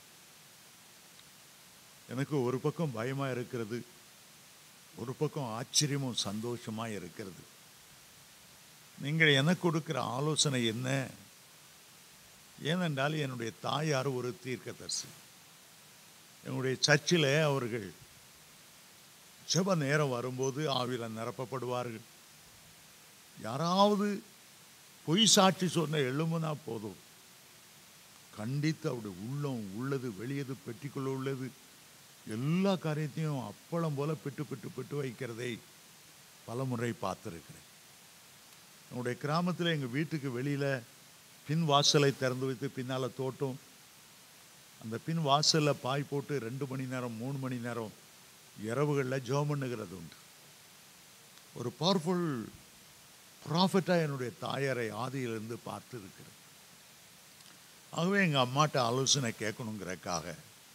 எனக்கு ஒரு பக்கம் பயமாக இருக்கிறது ஒரு பக்கம் ஆச்சரியமும் சந்தோஷமாக இருக்கிறது நீங்கள் எனக்கு கொடுக்கிற ஆலோசனை என்ன ஏனென்றால் என்னுடைய தாயார் ஒரு தீர்க்கதரிசி என்னுடைய சர்ச்சில் அவர்கள் ஜெப நேரம் வரும்போது ஆவியில் நிரப்பப்படுவார்கள் யாராவது பொய் சாட்சி சொன்ன எழும்புனா போதும் கண்டித்து அவருடைய உள்ளம் உள்ளது வெளியது பெட்டிக்குள்ள உள்ளது எல்லா காரியத்தையும் அப்பளம் போல பெட்டு பெட்டு பெட்டு வைக்கிறதை பலமுறை பார்த்துருக்கிறேன் என்னுடைய கிராமத்தில் எங்கள் வீட்டுக்கு வெளியில் பின் வாசலை திறந்து வைத்து பின்னால் தோட்டம் அந்த பின் வாசலில் பாய் போட்டு ரெண்டு மணி நேரம் மூணு மணி நேரம் இரவுகளில் ஜெபம் பண்ணுகிறது உண்டு ஒரு பவர்ஃபுல் ப்ராஃபிட்டாக என்னுடைய தாயாரை ஆதியிலிருந்து பார்த்து இருக்கிறேன் ஆகவே எங்கள் அம்மாட்ட ஆலோசனை கேட்கணுங்கிறக்காக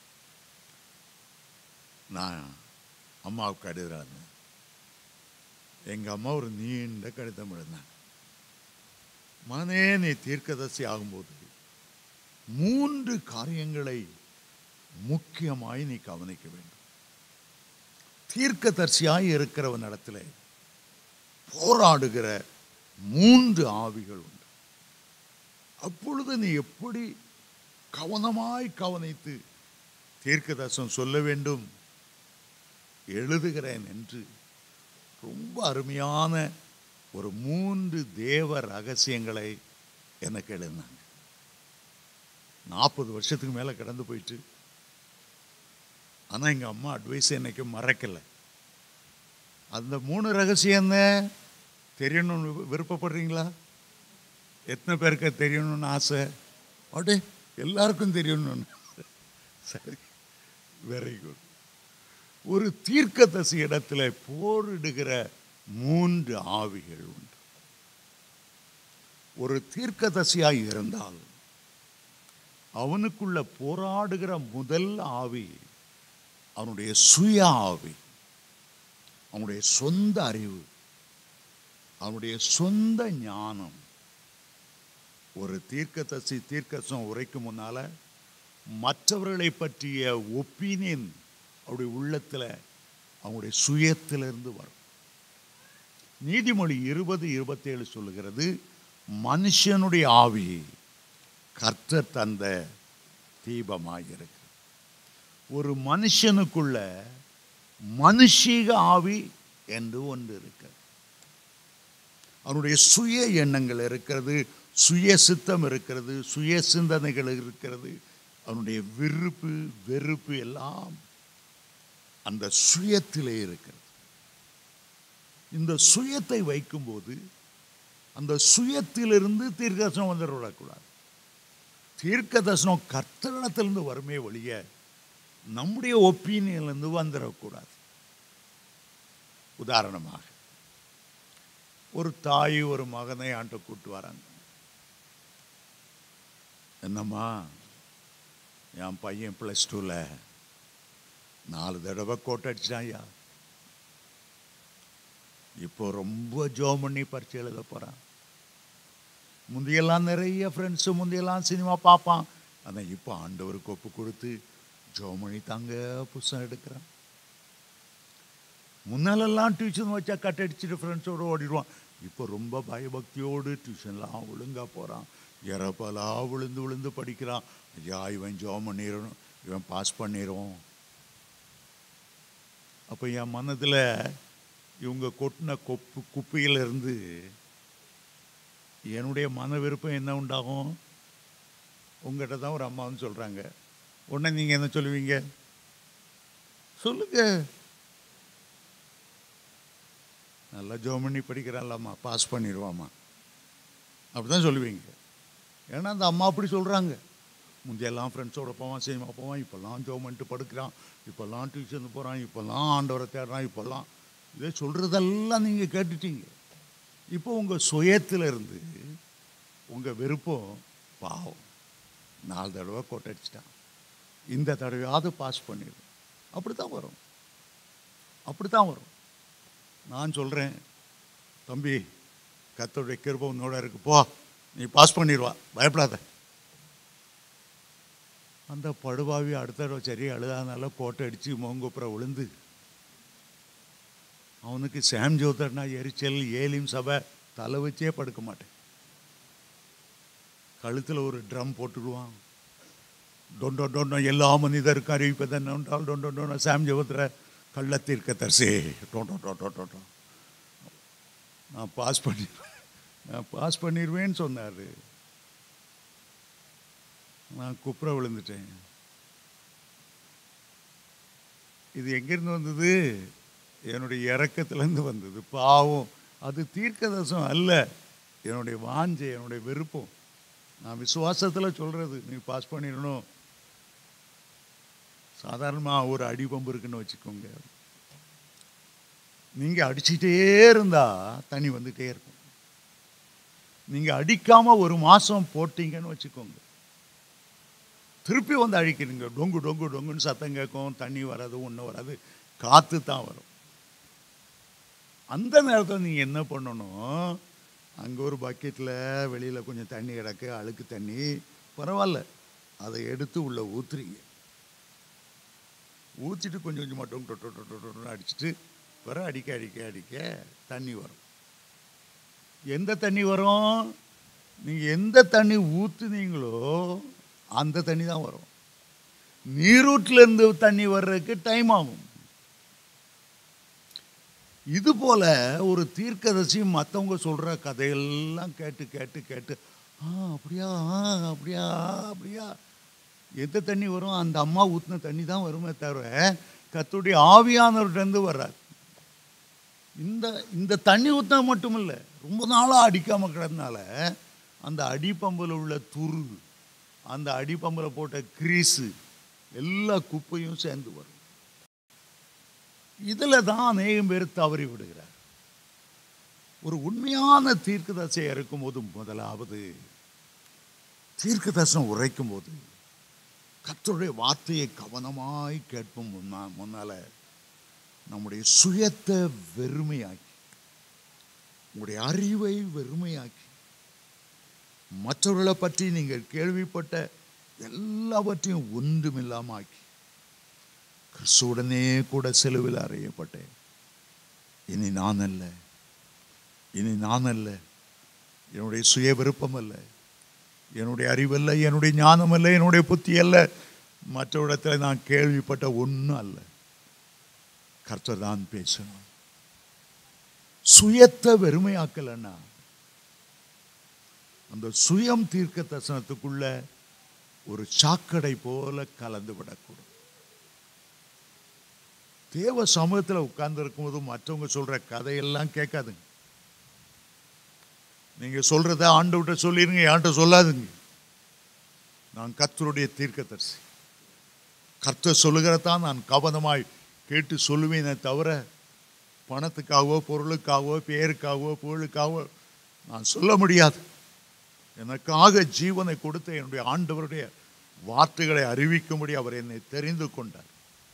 நான் அம்மாவுக்கு கடிதம் எழுதினேன் எங்கள் அம்மா ஒரு நீண்ட கடிதம் எழுதினாங்க மனே நீ தீர்க்கதரிசி ஆகும்போது மூன்று காரியங்களை முக்கியமாய் நீ கவனிக்க வேண்டும் தீர்க்கதரிசியாய் இருக்கிறவன் இடத்துல போராடுகிற மூன்று ஆவிகள் உண்டு அப்பொழுது நீ எப்படி கவனமாய் கவனித்து தீர்க்கதரிசனம் சொல்ல வேண்டும் எழுதுகிறேன் என்று ரொம்ப அருமையான ஒரு மூன்று தேவ ரகசியங்களை எனக்கு எழுதினாங்க நாற்பது வருஷத்துக்கு மேலே கடந்து போயிட்டு ஆனால் எங்கள் அம்மா அட்வைஸ் என்னைக்கு மறக்கலை அந்த மூணு ரகசியம் தெரியணும்னு வி- விருப்பப்படுறீங்களா எத்தனை பேருக்கு அது தெரியணும்னு ஆசை அடே எல்லாருக்கும் தெரியணும்னு சரி வெரி குட் ஒரு தீர்க்கதரிசி இடத்துல போரிடுகிற மூன்று ஆவிகள் உண்டு ஒரு தீர்க்கதரிசியாய் இருந்தால் அவனுக்குள்ள போராடுகிற முதல் ஆவி அவனுடைய சுய ஆவி அவனுடைய சொந்த அறிவு அவனுடைய சொந்த ஞானம் ஒரு தீர்க்கதரிசி தீர்க்கதரிசனம் உரைக்கும் முன்னால மற்றவர்களை பற்றிய ஒப்பீனியன் அவருடைய உள்ளத்தில் அவங்களுடைய சுயத்திலிருந்து வரும் நீதிமொழி இருபது இருபத்தேழு சொல்லுகிறது மனுஷனுடைய ஆவி கர்த்தர் தந்த தீபமாக இருக்கு ஒரு மனுஷனுக்குள்ள மனுஷீக ஆவி என்று ஒன்று இருக்கு அவனுடைய சுய எண்ணங்கள் இருக்கிறது சுய சித்தம் இருக்கிறது சுய சிந்தனைகள் இருக்கிறது அவனுடைய விருப்பு வெறுப்பு எல்லாம் அந்த சுயத்திலே இருக்கிறது இந்த சுயத்தை வைக்கும்போது அந்த சுயத்திலிருந்து தீர்க்கதர்சனம் வந்துடக்கூடாது தீர்க்க தரிசனம் கர்த்தரிடத்திலிருந்து வருமே ஒழிய நம்முடைய ஒப்பீனியன்லேருந்து வந்துடக்கூடாது உதாரணமாக ஒரு தாய் ஒரு மகனை ஆண்ட கூட்டு வராங்க என்னம்மா என் பையன் ப்ளஸ் டூவில் நாலு தடவை கோட்டை அடிச்சிட்டாயா இப்போ ரொம்ப ஜோம் பண்ணி பரிச்சை எழுத போகிறான் முந்தையெல்லாம் நிறைய ஃப்ரெண்ட்ஸு முந்தையெல்லாம் சினிமா பார்ப்பான் ஆனால் இப்போ ஆண்டவருக்கு ஒப்பு கொடுத்து ஜோமணி தாங்க புஸ்தகம் எடுக்கிறான் முன்னாலெல்லாம் டியூஷன் வச்சா கட் அடிச்சுட்டு ஃப்ரெண்ட்ஸோடு ஓடிடுவான் இப்போ ரொம்ப பயபக்தியோடு டியூஷன்லாம் ஒழுங்காக போகிறான் இறப்பெல்லாம் விழுந்து விழுந்து படிக்கிறான் ஐயா இவன் ஜோம் பண்ணிடணும் இவன் பாஸ் பண்ணிடும் அப்போ என் மனதில் இவங்க கொட்டின கொப்பு குப்பையிலிருந்து என்னுடைய மன விருப்பம் என்ன உண்டாகும் உங்கள்கிட்ட தான் ஒரு அம்மான்னு சொல்கிறாங்க உடனே நீங்கள் என்ன சொல்லுவீங்க சொல்லுங்க நல்லா ஜோம் பண்ணி படிக்கிறான்லாம்மா பாஸ் பண்ணிடுவாம்மா அப்படி தான் சொல்லுவீங்க ஏன்னா அந்த அம்மா அப்படி சொல்கிறாங்க முந்தையெல்லாம் ஃப்ரெண்ட்ஸோட போவான் சினிமா போவான் இப்போல்லாம் ஜோம் பண்ணிட்டு படுக்கிறான் இப்போல்லாம் டியூஷன் போகிறான் இப்போல்லாம் ஆண்டவரை தேடுறான் இப்போல்லாம் இதே சொல்கிறதெல்லாம் நீங்கள் கேட்டுட்டீங்க இப்போ உங்கள் சுயத்தில் இருந்து உங்கள் விருப்பம் பாவம் நாலு தடவை கொட்டடிச்சிட்டான் இந்த தடவையாவது பாஸ் பண்ணிடும் அப்படி தான் வரும் அப்படி தான் வரும் நான் சொல்கிறேன் தம்பி கத்தோடைய கிருபம் உன்னோட இருக்கு போ நீ பாஸ் பண்ணிடுவா பயப்படாத அந்த படுபாவி அடுத்த தடவை சரி அழுதாதனால கோட்டை அடித்து மோங்குப்புற விழுந்து அவனுக்கு சாம் ஜோதர்னா எரிச்சல் ஏலிம் சபை தலை வச்சே படுக்க மாட்டேன் கழுத்தில் ஒரு ட்ரம் போட்டுடுவான் டொண்டோ டொண்டோ எல்லா மனிதருக்கும் அறிவிப்பதன் உண்டால் டொண்டோ டொண்டோ சாம் ஜோதர கள்ளத்தீர்க்க தரிசே டோண்டோ டோட்டோ டோட்டோ நான் பாஸ் பண்ணி நான் பாஸ் பண்ணிடுவேன்னு சொன்னார் நான் குப்புற விழுந்துட்டேன் இது எங்கேருந்து வந்தது என்னுடைய இறக்கத்துலேருந்து வந்தது பாவம் அது தீர்க்கதர்சனம் அல்ல என்னுடைய வாஞ்சை என்னுடைய விருப்பம் நான் விசுவாசத்தில் சொல்கிறது நீ பாஸ் பண்ணிடணும் சாதாரணமாக ஒரு அடி பம்பு இருக்குன்னு வச்சுக்கோங்க நீங்கள் அடிச்சிட்டே இருந்தால் தண்ணி வந்துட்டே இருக்கும் நீங்கள் அடிக்காமல் ஒரு மாதம் போட்டீங்கன்னு வச்சுக்கோங்க திருப்பி வந்து அழிக்கிறீங்க டொங்கு டொங்கு டொங்குன்னு சத்தம் கேட்கும் தண்ணி வராது ஒன்றும் வராது காற்று தான் வரும் அந்த நேரத்தில் நீங்கள் என்ன பண்ணணும் அங்கே ஒரு பக்கெட்டில் வெளியில் கொஞ்சம் தண்ணி கிடக்கு அழுக்கு தண்ணி பரவாயில்ல அதை எடுத்து உள்ளே ஊற்றுறீங்க ஊற்றிட்டு கொஞ்சம் கொஞ்சமாக டொங்கு டொ டொ டொ டொன்னு அடிச்சுட்டு வர அடிக்க அடிக்க அடிக்க தண்ணி வரும் எந்த தண்ணி வரும் நீங்கள் எந்த தண்ணி ஊற்றுனீங்களோ அந்த தண்ணி தான் வரும் நீரூட்டிலேருந்து தண்ணி வர்றதுக்கு டைம் ஆகும் இது போல ஒரு தீர்க்கதரிசி மற்றவங்க சொல்கிற கதையெல்லாம் கேட்டு கேட்டு கேட்டு ஆ அப்படியா ஆ அப்படியா அப்படியா எந்த தண்ணி வரும் அந்த அம்மா ஊற்றின தண்ணி தான் வருமே தவிர கத்துடைய ஆவியானவர்கிட்டருந்து வர்றார் இந்த இந்த தண்ணி ஊற்றினா மட்டும் இல்லை ரொம்ப நாளாக அடிக்காமல் கிடந்தனால அந்த அடிப்பம்பில் உள்ள துரு அந்த அடிப்பம்பில் போட்ட கிரீஸு எல்லா குப்பையும் சேர்ந்து வரும் இதில் தான் அநேகம் பேர் தவறி விடுகிறார் ஒரு உண்மையான தீர்க்கதரிசியை இருக்கும்போது முதலாவது தீர்க்கதரிசனம் உரைக்கும் போது கர்த்தருடைய வார்த்தையை கவனமாய் கேட்போம் முன்னா முன்னால நம்முடைய சுயத்தை வெறுமையாக்கி உங்களுடைய அறிவை வெறுமையாக்கி மற்றவர்களை பற்றி நீங்கள் கேள்விப்பட்ட எல்லாவற்றையும் ஒன்றுமில்லாம ஆக்கி கிறிஸ்துவுடனே கூட செலுவில் அறையப்பட்டேன் இனி நான் அல்ல இனி நான் அல்ல என்னுடைய சுய விருப்பம் அல்ல என்னுடைய அறிவல்ல என்னுடைய ஞானம் அல்ல என்னுடைய புத்தி அல்ல மற்றவரிடத்தில் நான் கேள்விப்பட்ட ஒன்றும் அல்ல கர்த்தர் தான் பேசணும் சுயத்தை வெறுமையாக்கலன்னா அந்த சுயம் தீர்க்க தரிசனத்துக்குள்ள ஒரு சாக்கடை போல கலந்து விடக்கூடும் தேவ சமூகத்தில் உட்கார்ந்து இருக்கும்போது மற்றவங்க சொல்ற கதையெல்லாம் கேட்காதுங்க நீங்க சொல்றத ஆண்டவர்கிட்ட சொல்லிருங்க யார்கிட்ட சொல்லாதுங்க நான் கர்த்தருடைய தீர்க்கதரிசி கர்த்தர் சொல்லுகிறதான் நான் கவனமாய் கேட்டு சொல்லுவேனே தவிர பணத்துக்காகவோ பொருளுக்காகவோ பேருக்காகவோ புகழுக்காகவோ நான் சொல்ல முடியாது எனக்காக ஜீவனை கொடுத்த என்னுடைய ஆண்டவருடைய வார்த்தைகளை அறிவிக்கும்படி அவர் என்னை தெரிந்து கொண்டார்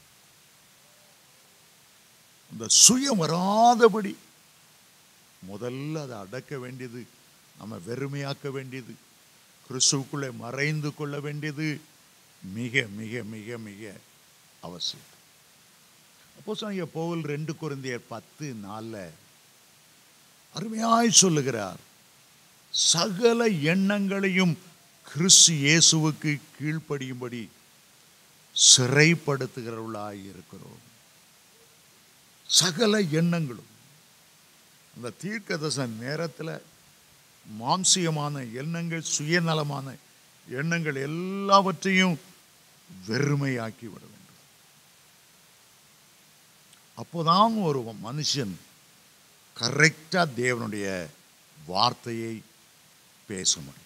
அந்த சுயம் வராதபடி முதல்ல அதை அடக்க வேண்டியது நம்ம வெறுமையாக்க வேண்டியது கிறிஸ்துவுக்குள்ளே மறைந்து கொள்ள வேண்டியது மிக மிக மிக மிக அவசியம் அப்போ சொன்ன பவுல் ரெண்டு குருந்தியர் பத்து நாளில் அருமையாய் சொல்லுகிறார் சகல எண்ணங்களையும் கிறிஸ்து இயேசுவுக்கு கீழ்ப்படியும்படி சிறைப்படுத்துகிறவர்களாய் இருக்கிறோம் சகல எண்ணங்களும் அந்த தீர்க்கதச நேரத்தில் மாம்சியமான எண்ணங்கள் சுயநலமான எண்ணங்கள் எல்லாவற்றையும் வெறுமையாக்கி விட வேண்டும் அப்போதான் ஒரு மனுஷன் கரெக்டாக தேவனுடைய வார்த்தையை பேச முடியும்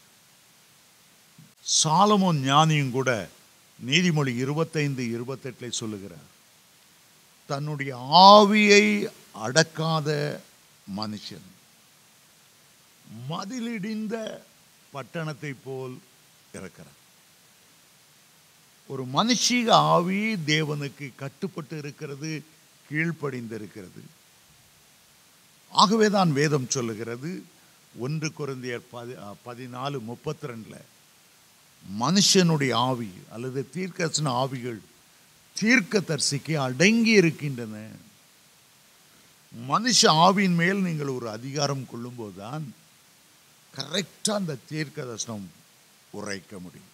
சாலமோன் ஞானியும் கூட நீதிமொழி இருபத்தைந்து இருபத்தெட்டில் சொல்லுகிறார் தன்னுடைய ஆவியை அடக்காத மனுஷன் மதிலிடிந்த பட்டணத்தை போல் இருக்கிறார் ஒரு மனுஷிக ஆவி தேவனுக்கு கட்டுப்பட்டு இருக்கிறது கீழ்ப்படிந்திருக்கிறது ஆகவே தான் வேதம் சொல்லுகிறது ஒன்று குருந்தியர் பதி பதினாலு முப்பத்தி ரெண்டில் மனுஷனுடைய ஆவி அல்லது தீர்க்கசன ஆவிகள் தீர்க்கதரிசிக்கு அடங்கி இருக்கின்றன மனுஷ ஆவியின் மேல் நீங்கள் ஒரு அதிகாரம் கொள்ளும்போது தான் கரெக்டாக அந்த தீர்க்க தரிசனம் உரைக்க முடியும்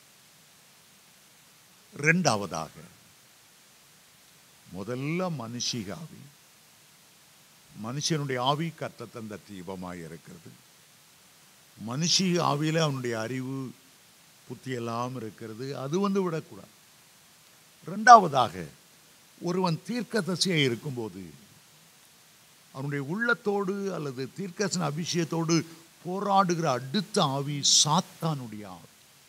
ரெண்டாவதாக முதல்ல மனுஷிக ஆவி மனுஷனுடைய ஆவி கற்ற தந்த தீபமாக இருக்கிறது மனுஷிக ஆவியில் அவனுடைய அறிவு புத்தியெல்லாம் இருக்கிறது அது வந்து விடக்கூடாது ரெண்டாவதாக ஒருவன் தீர்க்கதரிசியாக இருக்கும்போது அவனுடைய உள்ளத்தோடு அல்லது தீர்க்கசன அபிஷேகத்தோடு போராடுகிற அடுத்த ஆவி சாத்தானுடைய ஆவி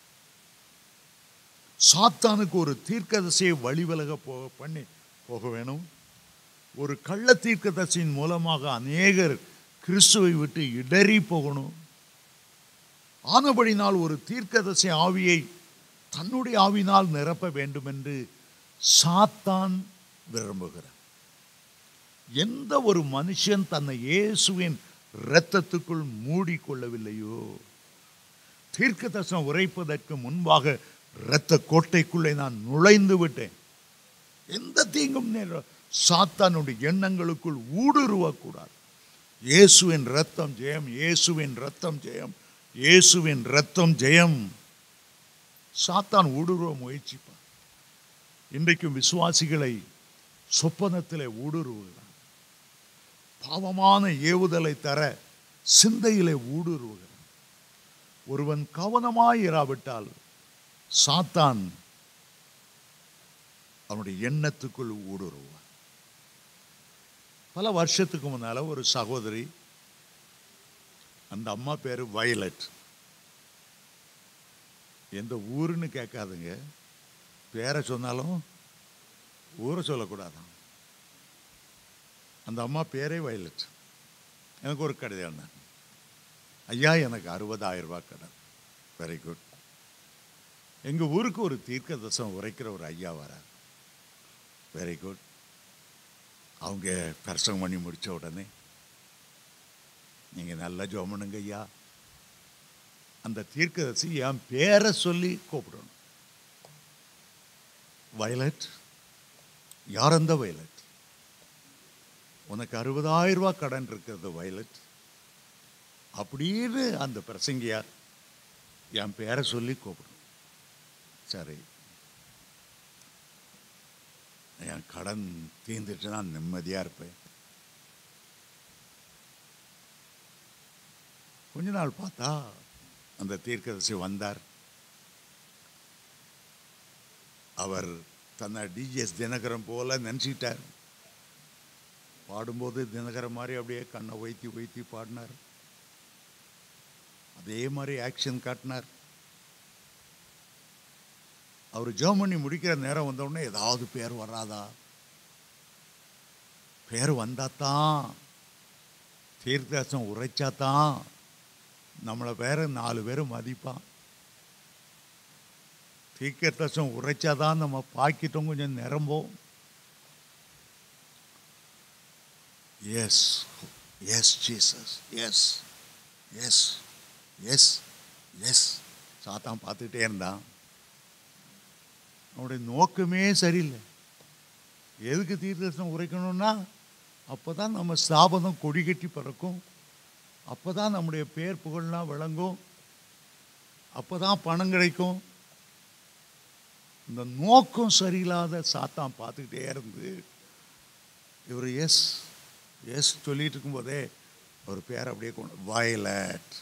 சாத்தானுக்கு ஒரு தீர்க்கதரிசியை வழிவிலக போக பண்ணி போக வேணும் ஒரு கள்ள தீர்க்கதரிசியின் மூலமாக அநேகர் கிறிஸ்துவை விட்டு இடறி போகணும் ஆனபடினால் ஒரு தீர்க்கதரிசி ஆவியை தன்னுடைய ஆவினால் நிரப்ப வேண்டும் என்று சாத்தான் விரும்புகிறார் எந்த ஒரு மனுஷன் தன்னை இயேசுவின் இரத்தத்துக்குள் மூடிக்கொள்ளவில்லையோ தீர்க்க தரிசனம் உரைப்பதற்கு முன்பாக இரத்த கோட்டைக்குள்ளே நான் நுழைந்து விட்டேன் எந்த தீங்கும் நேர சாத்தானுடைய எண்ணங்களுக்குள் ஊடுருவக்கூடாது இயேசுவின் ரத்தம் ஜெயம் இயேசுவின் ரத்தம் ஜெயம் இயேசுவின் ரத்தம் ஜெயம் சாத்தான் ஊடுருவ முயற்சிப்பான் இன்றைக்கும் விசுவாசிகளை சொப்பனத்திலே ஊடுருவுகிறான் பாவமான ஏவுதலை தர சிந்தையிலே ஊடுருவுகிறான் ஒருவன் கவனமாய் இராவிட்டால் சாத்தான் அவனுடைய எண்ணத்துக்குள் ஊடுருவான் பல வருஷத்துக்கு முன்னால ஒரு சகோதரி அந்த அம்மா பேரு வயலட் எந்த ஊருன்னு கேட்காதுங்க பேரை சொன்னாலும் ஊரை சொல்லக்கூடாதான் அந்த அம்மா பேரே வயலட் எனக்கு ஒரு கடிதம் ஐயா எனக்கு அறுபதாயிரம் ரூபாய் கடன் வெரி குட் எங்கள் ஊருக்கு ஒரு தீர்க்க தசம் உரைக்கிற ஒரு ஐயா வரார் வெரி குட் அவங்க பிரசங்கம் பண்ணி முடித்த உடனே நீங்கள் நல்லா ஜோமனுங்க ஐயா அந்த தீர்க்கதரிசி என் பேரை சொல்லி கூப்பிடணும் வயலட் யார் அந்த வயலட் உனக்கு அறுபதாயிரம் ரூபாய் கடன் இருக்கிறது வயலட் அப்படின்னு அந்த பிரசங்கியார் என் பேரை சொல்லி கூப்பிடும் சரி என் கடன் தீர்ந்துட்டு நான் நிம்மதியாக இருப்பேன் கொஞ்ச நாள் பார்த்தா அந்த தீர்க்கதரிசி வந்தார் அவர் தன்னை டிஜிஎஸ் தினகரன் போல நினச்சிட்டார் பாடும்போது தினகரன் மாதிரி அப்படியே கண்ணை வைத்தி வைத்தி பாடினார் அதே மாதிரி ஆக்ஷன் காட்டினார் அவர் ஜெர்மனி முடிக்கிற நேரம் வந்தவுடனே ஏதாவது பேர் வராதா பேர் வந்தாதான் தீர்த்தம் உரைச்சாதான் நம்மளை பேர் நாலு பேர் மதிப்பான் தீர்க்கதர்சம் உரைச்சாதான் நம்ம பாக்கிட்டோம் கொஞ்சம் நிரம்போம் yes yes Jesus yes yes yes yes சாத்தான் பார்த்துக்கிட்டே இருந்தான் அவனுடைய நோக்கமே சரியில்லை எதுக்கு தீர்க்கதரிசனம் உரைக்கணும்னா அப்போ தான் நம்ம ஸ்தாபனம் கொடி கட்டி பறக்கும் அப்போ தான் நம்முடைய பேர் புகழ்லாம் விளங்கும் அப்போ தான் பணம் கிடைக்கும் இந்த நோக்கம் சரியில்லாத சாத்தான் பார்த்துக்கிட்டே இருந்து இவர் எஸ் எஸ் சொல்லிட்டு இருக்கும்போதே ஒரு பேர் அப்படியே கொண்டு வயலட்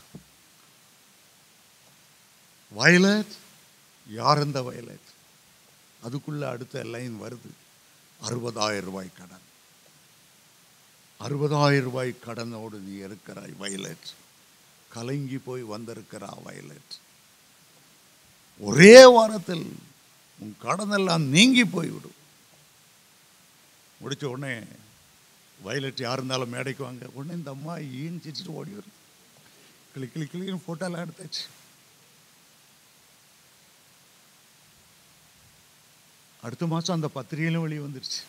வயலட் யார் இந்த வயலட் அதுக்குள்ள அடுத்த லைன் வருது அறுபதாயிரம் ரூபாய் கடன் அறுபதாயிரம் ரூபாய் கடனோடு நீ இருக்கிறாய் வயலட் கலங்கி போய் வந்திருக்கிறா வயலட் ஒரே வாரத்தில் உன் கடன் எல்லாம் நீங்கி போய்விடும் முடிச்ச உடனே வயலட் யார் இருந்தாலும் மேடைக்கு வாங்க உடனே இந்த அம்மா ஈஞ்சிட்டு ஓடி வரும் கிளி கிளி கிளின்னு ஃபோட்டோலாம் எடுத்தாச்சு அடுத்த மாதம் அந்த பத்திரிகையிலும் வெளியே வந்துருச்சு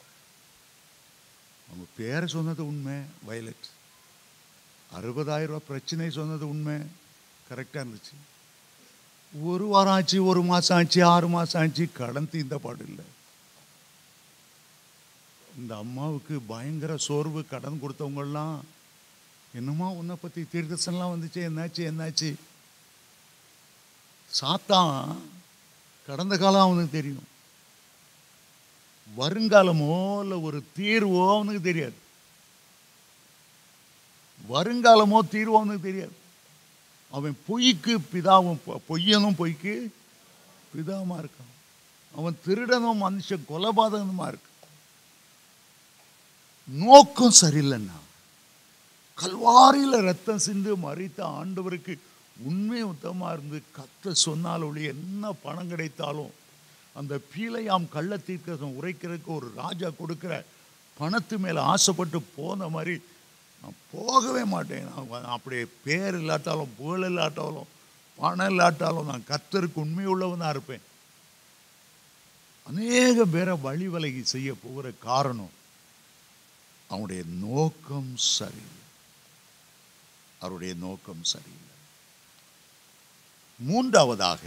அவங்க பேரை சொன்னது உண்மை வயலட் அறுபதாயிரம் ரூபாய் பிரச்சனை சொன்னது உண்மை கரெக்டாக இருந்துச்சு ஒரு வாரம் ஆச்சு ஒரு மாதம் ஆச்சு ஆறு மாதம் ஆச்சு கடன் தீர்ந்த பாடு இல்லை இந்த அம்மாவுக்கு பயங்கர சோர்வு கடன் கொடுத்தவங்கெல்லாம் என்னமோ உன்னை பற்றி தீர்க்கசன்லாம் வந்துச்சு என்னாச்சு என்னாச்சு சாத்தான் கடந்த காலம் அவனுக்கு தெரியும் வருங்காலமோ இல்லை ஒரு தீர்வோ அவனுக்கு தெரியாது வருங்காலமோ தீர்வோ அவனுக்கு தெரியாது அவன் பொய்க்கு பிதாவும் பொ- பொய்யனும் பொய்க்கு பிதாவுமா இருக்கான் அவன் திருடனும் மனுஷன் கொலபாதகனுமா இருக்கு நோக்கம் சரியில்லைன்னா கல்வாரியில் ரத்தம் சிந்து மறித்த ஆண்டவருக்கு உண்மை உத்தமா இருந்து கத்த சொன்னால் ஒளி என்ன பணம் கிடைத்தாலும் அந்த பீலையாம் கள்ள தீர்க்கதம் உரைக்கிறதுக்கு ஒரு ராஜா கொடுக்கிற பணத்து மேலே ஆசைப்பட்டு போன மாதிரி நான் போகவே மாட்டேன் நான் வ- அப்படியே பேர் இல்லாட்டாலும் புகழ் இல்லாட்டாலும் பணம் இல்லாட்டாலும் நான் கத்தருக்கு உண்மை உள்ளவனாக இருப்பேன் அநேக பேரை வழி விலகி செய்ய போகிற காரணம் அவனுடைய நோக்கம் சரியில்லை அவருடைய நோக்கம் சரியில்லை மூன்றாவதாக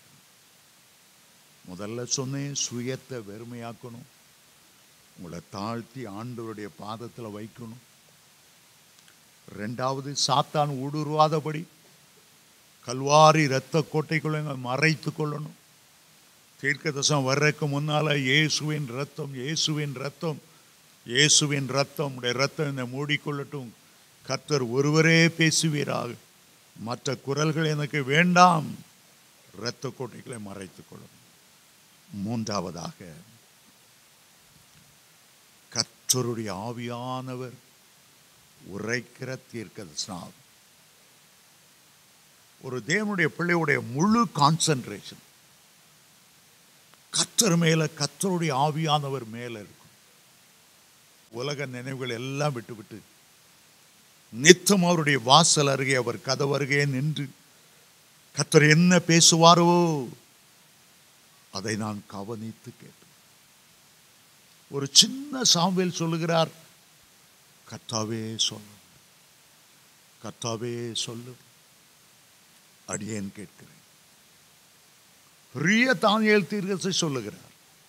முதல்ல சொன்னேன் சுயத்தை வெறுமையாக்கணும் உங்களை தாழ்த்தி ஆண்டவருடைய பாதத்தில் வைக்கணும் ரெண்டாவது சாத்தான் ஊடுருவாதபடி கல்வாரி இரத்த கோட்டைக்குள்ள மறைத்து கொள்ளணும் தீர்க்கதசம் வர்றதுக்கு முன்னால இயேசுவின் ரத்தம் இயேசுவின் ரத்தம் இயேசுவின் ரத்தம் உடைய ரத்தம் என்னை மூடிக்கொள்ளட்டும் கர்த்தர் ஒருவரே பேசுவீராக மற்ற குரல்கள் எனக்கு வேண்டாம் இரத்த கோட்டைகளை மறைத்துக் கொள்ளும் மூன்றாவதாக கர்த்தருடைய ஆவியானவர் உரைக்கிற தீர்க்கதரிசனம் ஒரு தேவனுடைய பிள்ளையுடைய முழு கான்சென்ட்ரேஷன் கத்தர் மேல கத்தருடைய ஆவியானவர் மேல இருக்கும் உலக நினைவுகள் எல்லாம் விட்டு விட்டு நித்தம் அவருடைய வாசல் அருகே அவர் கதவு அருகே நின்று கத்தர் என்ன பேசுவாரோ அதை நான் கவனித்து கேட்டேன் ஒரு சின்ன சாம்பல் சொல்லுகிறார் கத்தாவே சொல்லு கத்தாவே சொல்லு அடியேன் கேட்கிறேன் பெரிய தானியல் தீர்க்கத்தை சொல்லுகிறார்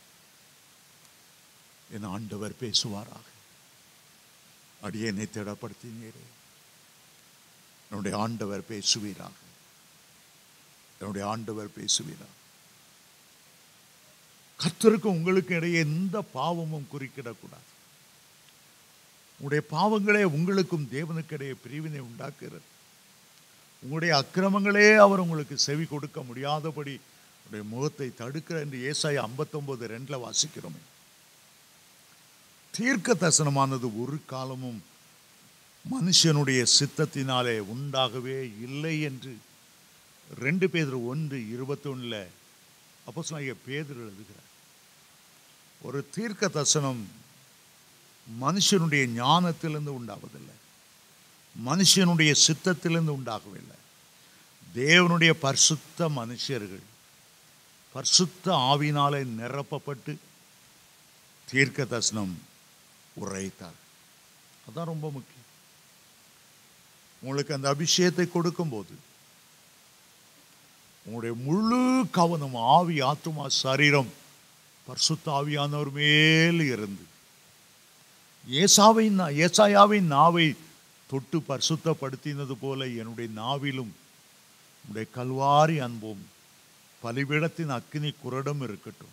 என் ஆண்டவர் பேசுவாராக அடியேனை திடப்படுத்தினீரே என்னுடைய ஆண்டவர் பேசுவீராக என்னுடைய ஆண்டவர் பேசுவீராக கர்த்தருக்கும் உங்களுக்கு இடையே எந்த பாவமும் குறுக்கிடக்கூடாது உங்களுடைய பாவங்களே உங்களுக்கும் தேவனுக்கு இடையே பிரிவினை உண்டாக்குகிறது உங்களுடைய அக்கிரமங்களே அவர் உங்களுக்கு செவி கொடுக்க முடியாதபடி உடைய முகத்தை தடுக்கிற என்று ஏசாய ஐம்பத்தொன்பது ரெண்டில் வாசிக்கிறோமே தீர்க்க தரிசனமானது ஒரு காலமும் மனுஷனுடைய சித்தத்தினாலே உண்டாகவே இல்லை என்று ரெண்டு பேர் ஒன்று இருபத்தொன்னில் அப்போ சொன்ன பேதர் எழுதுகிறார் ஒரு தீர்க்க தரிசனம் மனுஷனுடைய ஞானத்திலிருந்து உண்டாவதில்லை மனுஷனுடைய சித்தத்திலிருந்து உண்டாகவில்லை தேவனுடைய பரிசுத்த மனுஷர்கள் பரிசுத்த ஆவினாலே நிரப்பப்பட்டு தீர்க்க தரிசனம் உரைத்தார் அதான் ரொம்ப முக்கியம் உங்களுக்கு அந்த அபிஷேகத்தை கொடுக்கும்போது உங்களுடைய முழு கவனம் ஆவி ஆத்துமா சரீரம் பரிசுத்தாவியானவர் மேல் இருந்து ஏசாவின் நா- ஏசாயாவின் நாவை தொட்டு பரிசுத்தப்படுத்தினது போல என்னுடைய நாவிலும் உடைய கல்வாரி அன்பும் பலிபீடத்தின் அக்கினி குரடும் இருக்கட்டும்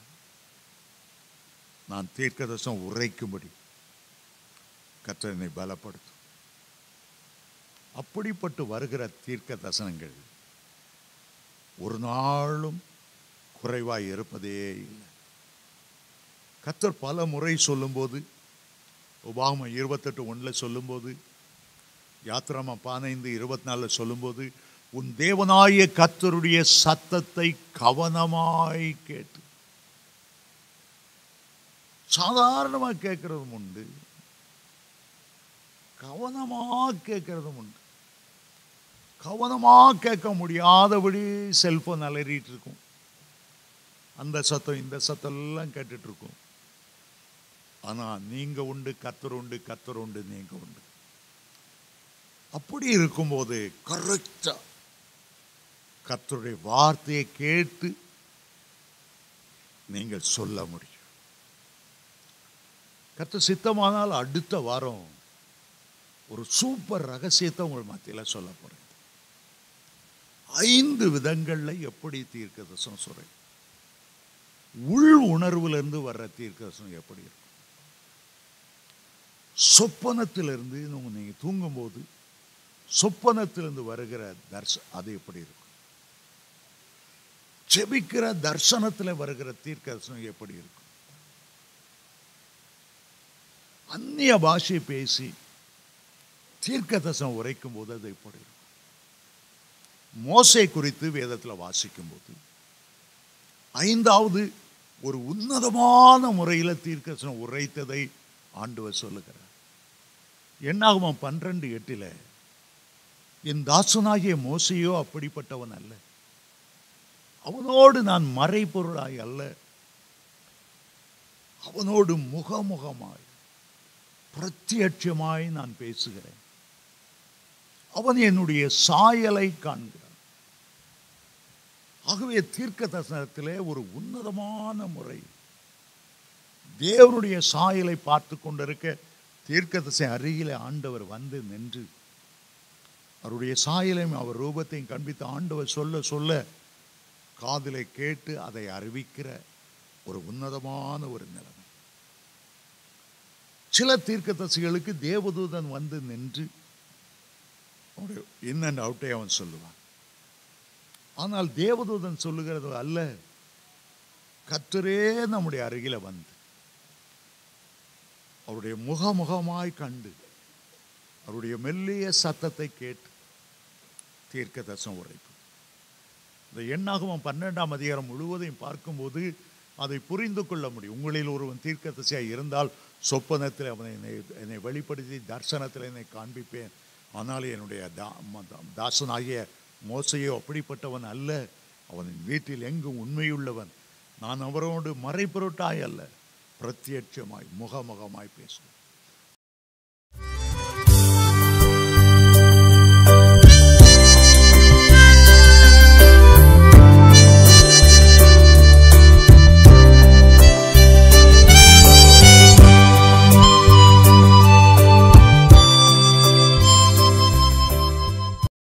நான் தீர்க்கதர்சனம் உரைக்கும்படி கர்த்தர் என்னை பலப்படுத்தும் அப்படிப்பட்டு வருகிற தீர்க்க தரிசனங்கள் ஒரு நாளும் குறைவாய் இருப்பதே இல்லை கர்த்தர் பல முறை சொல்லும்போது உபாகம இருபத்தெட்டு ஒன்றில் சொல்லும்போது யாத்திராம பதினைந்து இருபத்தி நாலில் சொல்லும்போது உன் தேவனாய கர்த்தருடைய சத்தத்தை கவனமாய் கேட்டு சாதாரணமாக கேட்கறதும் உண்டு கவனமாக கேட்கறதும் உண்டு கவனமாக கேட்க முடியாதபடி செல்போன் அலறிட்டு இருக்கும் அந்த சத்தம் இந்த சத்தம் எல்லாம் கேட்டுட்டு இருக்கும் ஆனால் நீங்க உண்டு கத்தர் உண்டு கத்தர் உண்டு நீங்க உண்டு அப்படி இருக்கும்போது கரெக்டா கர்த்தருடைய வார்த்தையை கேட்டு நீங்கள் சொல்ல முடியும் கர்த்தர் சித்தமானால் அடுத்த வாரம் ஒரு சூப்பர் ரகசியத்தை உங்கள் மத்தியில் சொல்ல போறேன் ஐந்து விதங்களில் எப்படி தீர்க்கதர்சனம் சொல்றேன் உள் உணர்விலிருந்து வர்ற தீர்க்கதர்சனம் எப்படி இருக்கும் சொப்பனத்திலிருந்து நீங்கள் தூங்கும்போது சொப்பனத்திலிருந்து வருகிற தர்ச அது எப்படி இருக்கும் செபிக்கிற தர்சனத்தில் வருகிற தீர்க்கதர்சனம் எப்படி இருக்கும் அந்நிய பாஷை பேசி தீர்க்கதர்சனம் உரைக்கும் போது அது எப்படி இருக்கும் மோசை குறித்து வேதத்தில் வாசிக்கும் போது ஐந்தாவது ஒரு உன்னதமான முறையில் தீர்க்கதர்சனம் உரைத்ததை ஆண்டவர் சொல்லுகிறார் என்னாகுமா பன்னிரண்டு எட்டில் என் தாசனாகிய மோசையோ அப்படிப்பட்டவன் அல்ல அவனோடு நான் மறைபொருளாய் அல்ல அவனோடு முகமுகமாய் பிரத்யட்சமாய் நான் பேசுகிறேன் அவன் என்னுடைய சாயலை காண்கிறான் ஆகவே தீர்க்க தரிசனத்திலே ஒரு உன்னதமான முறை தேவனுடைய சாயலை பார்த்து கொண்டிருக்க தீர்க்க தரிசன அருகிலே ஆண்டவர் வந்து நின்று அவருடைய சாயலையும் அவர் ரூபத்தையும் காண்பித்து ஆண்டவர் சொல்ல சொல்ல காதிலை கேட்டு அதை அறிவிக்கிற ஒரு உன்னதமான ஒரு நிலைமை சில தீர்க்கதரிசிகளுக்கு தேவதூதன் வந்து நின்று அவனுடைய இன் அண்ட் அவுட்டை அவன் சொல்லுவான் ஆனால் தேவதூதன் சொல்லுகிறது அல்ல கத்தரே நம்முடைய அருகில வந்து அவருடைய முகமுகமாய் கண்டு அவருடைய மெல்லிய சத்தத்தை கேட்டு தீர்க்க தரிசனம் உரைப்பு இந்த எண்ணாகமம் பன்னெண்டாம் அதிகாரம் முழுவதையும் பார்க்கும்போது அதை புரிந்து கொள்ள முடியும் உங்களில் ஒருவன் தீர்க்கதரிசியாக இருந்தால் சொப்பனத்தில் அவனை என்னை என்னை வெளிப்படுத்தி தர்சனத்தில் என்னை காண்பிப்பேன் ஆனால் என்னுடைய தா ம- தாசனாகிய மோசையோ அப்படிப்பட்டவன் அல்ல அவனின் வீட்டில் எங்கும் உண்மையுள்ளவன் நான் அவரோடு மறைபொருட்டாய் அல்ல பிரத்யட்சமாய் முகமுகமாய் பேசுவேன்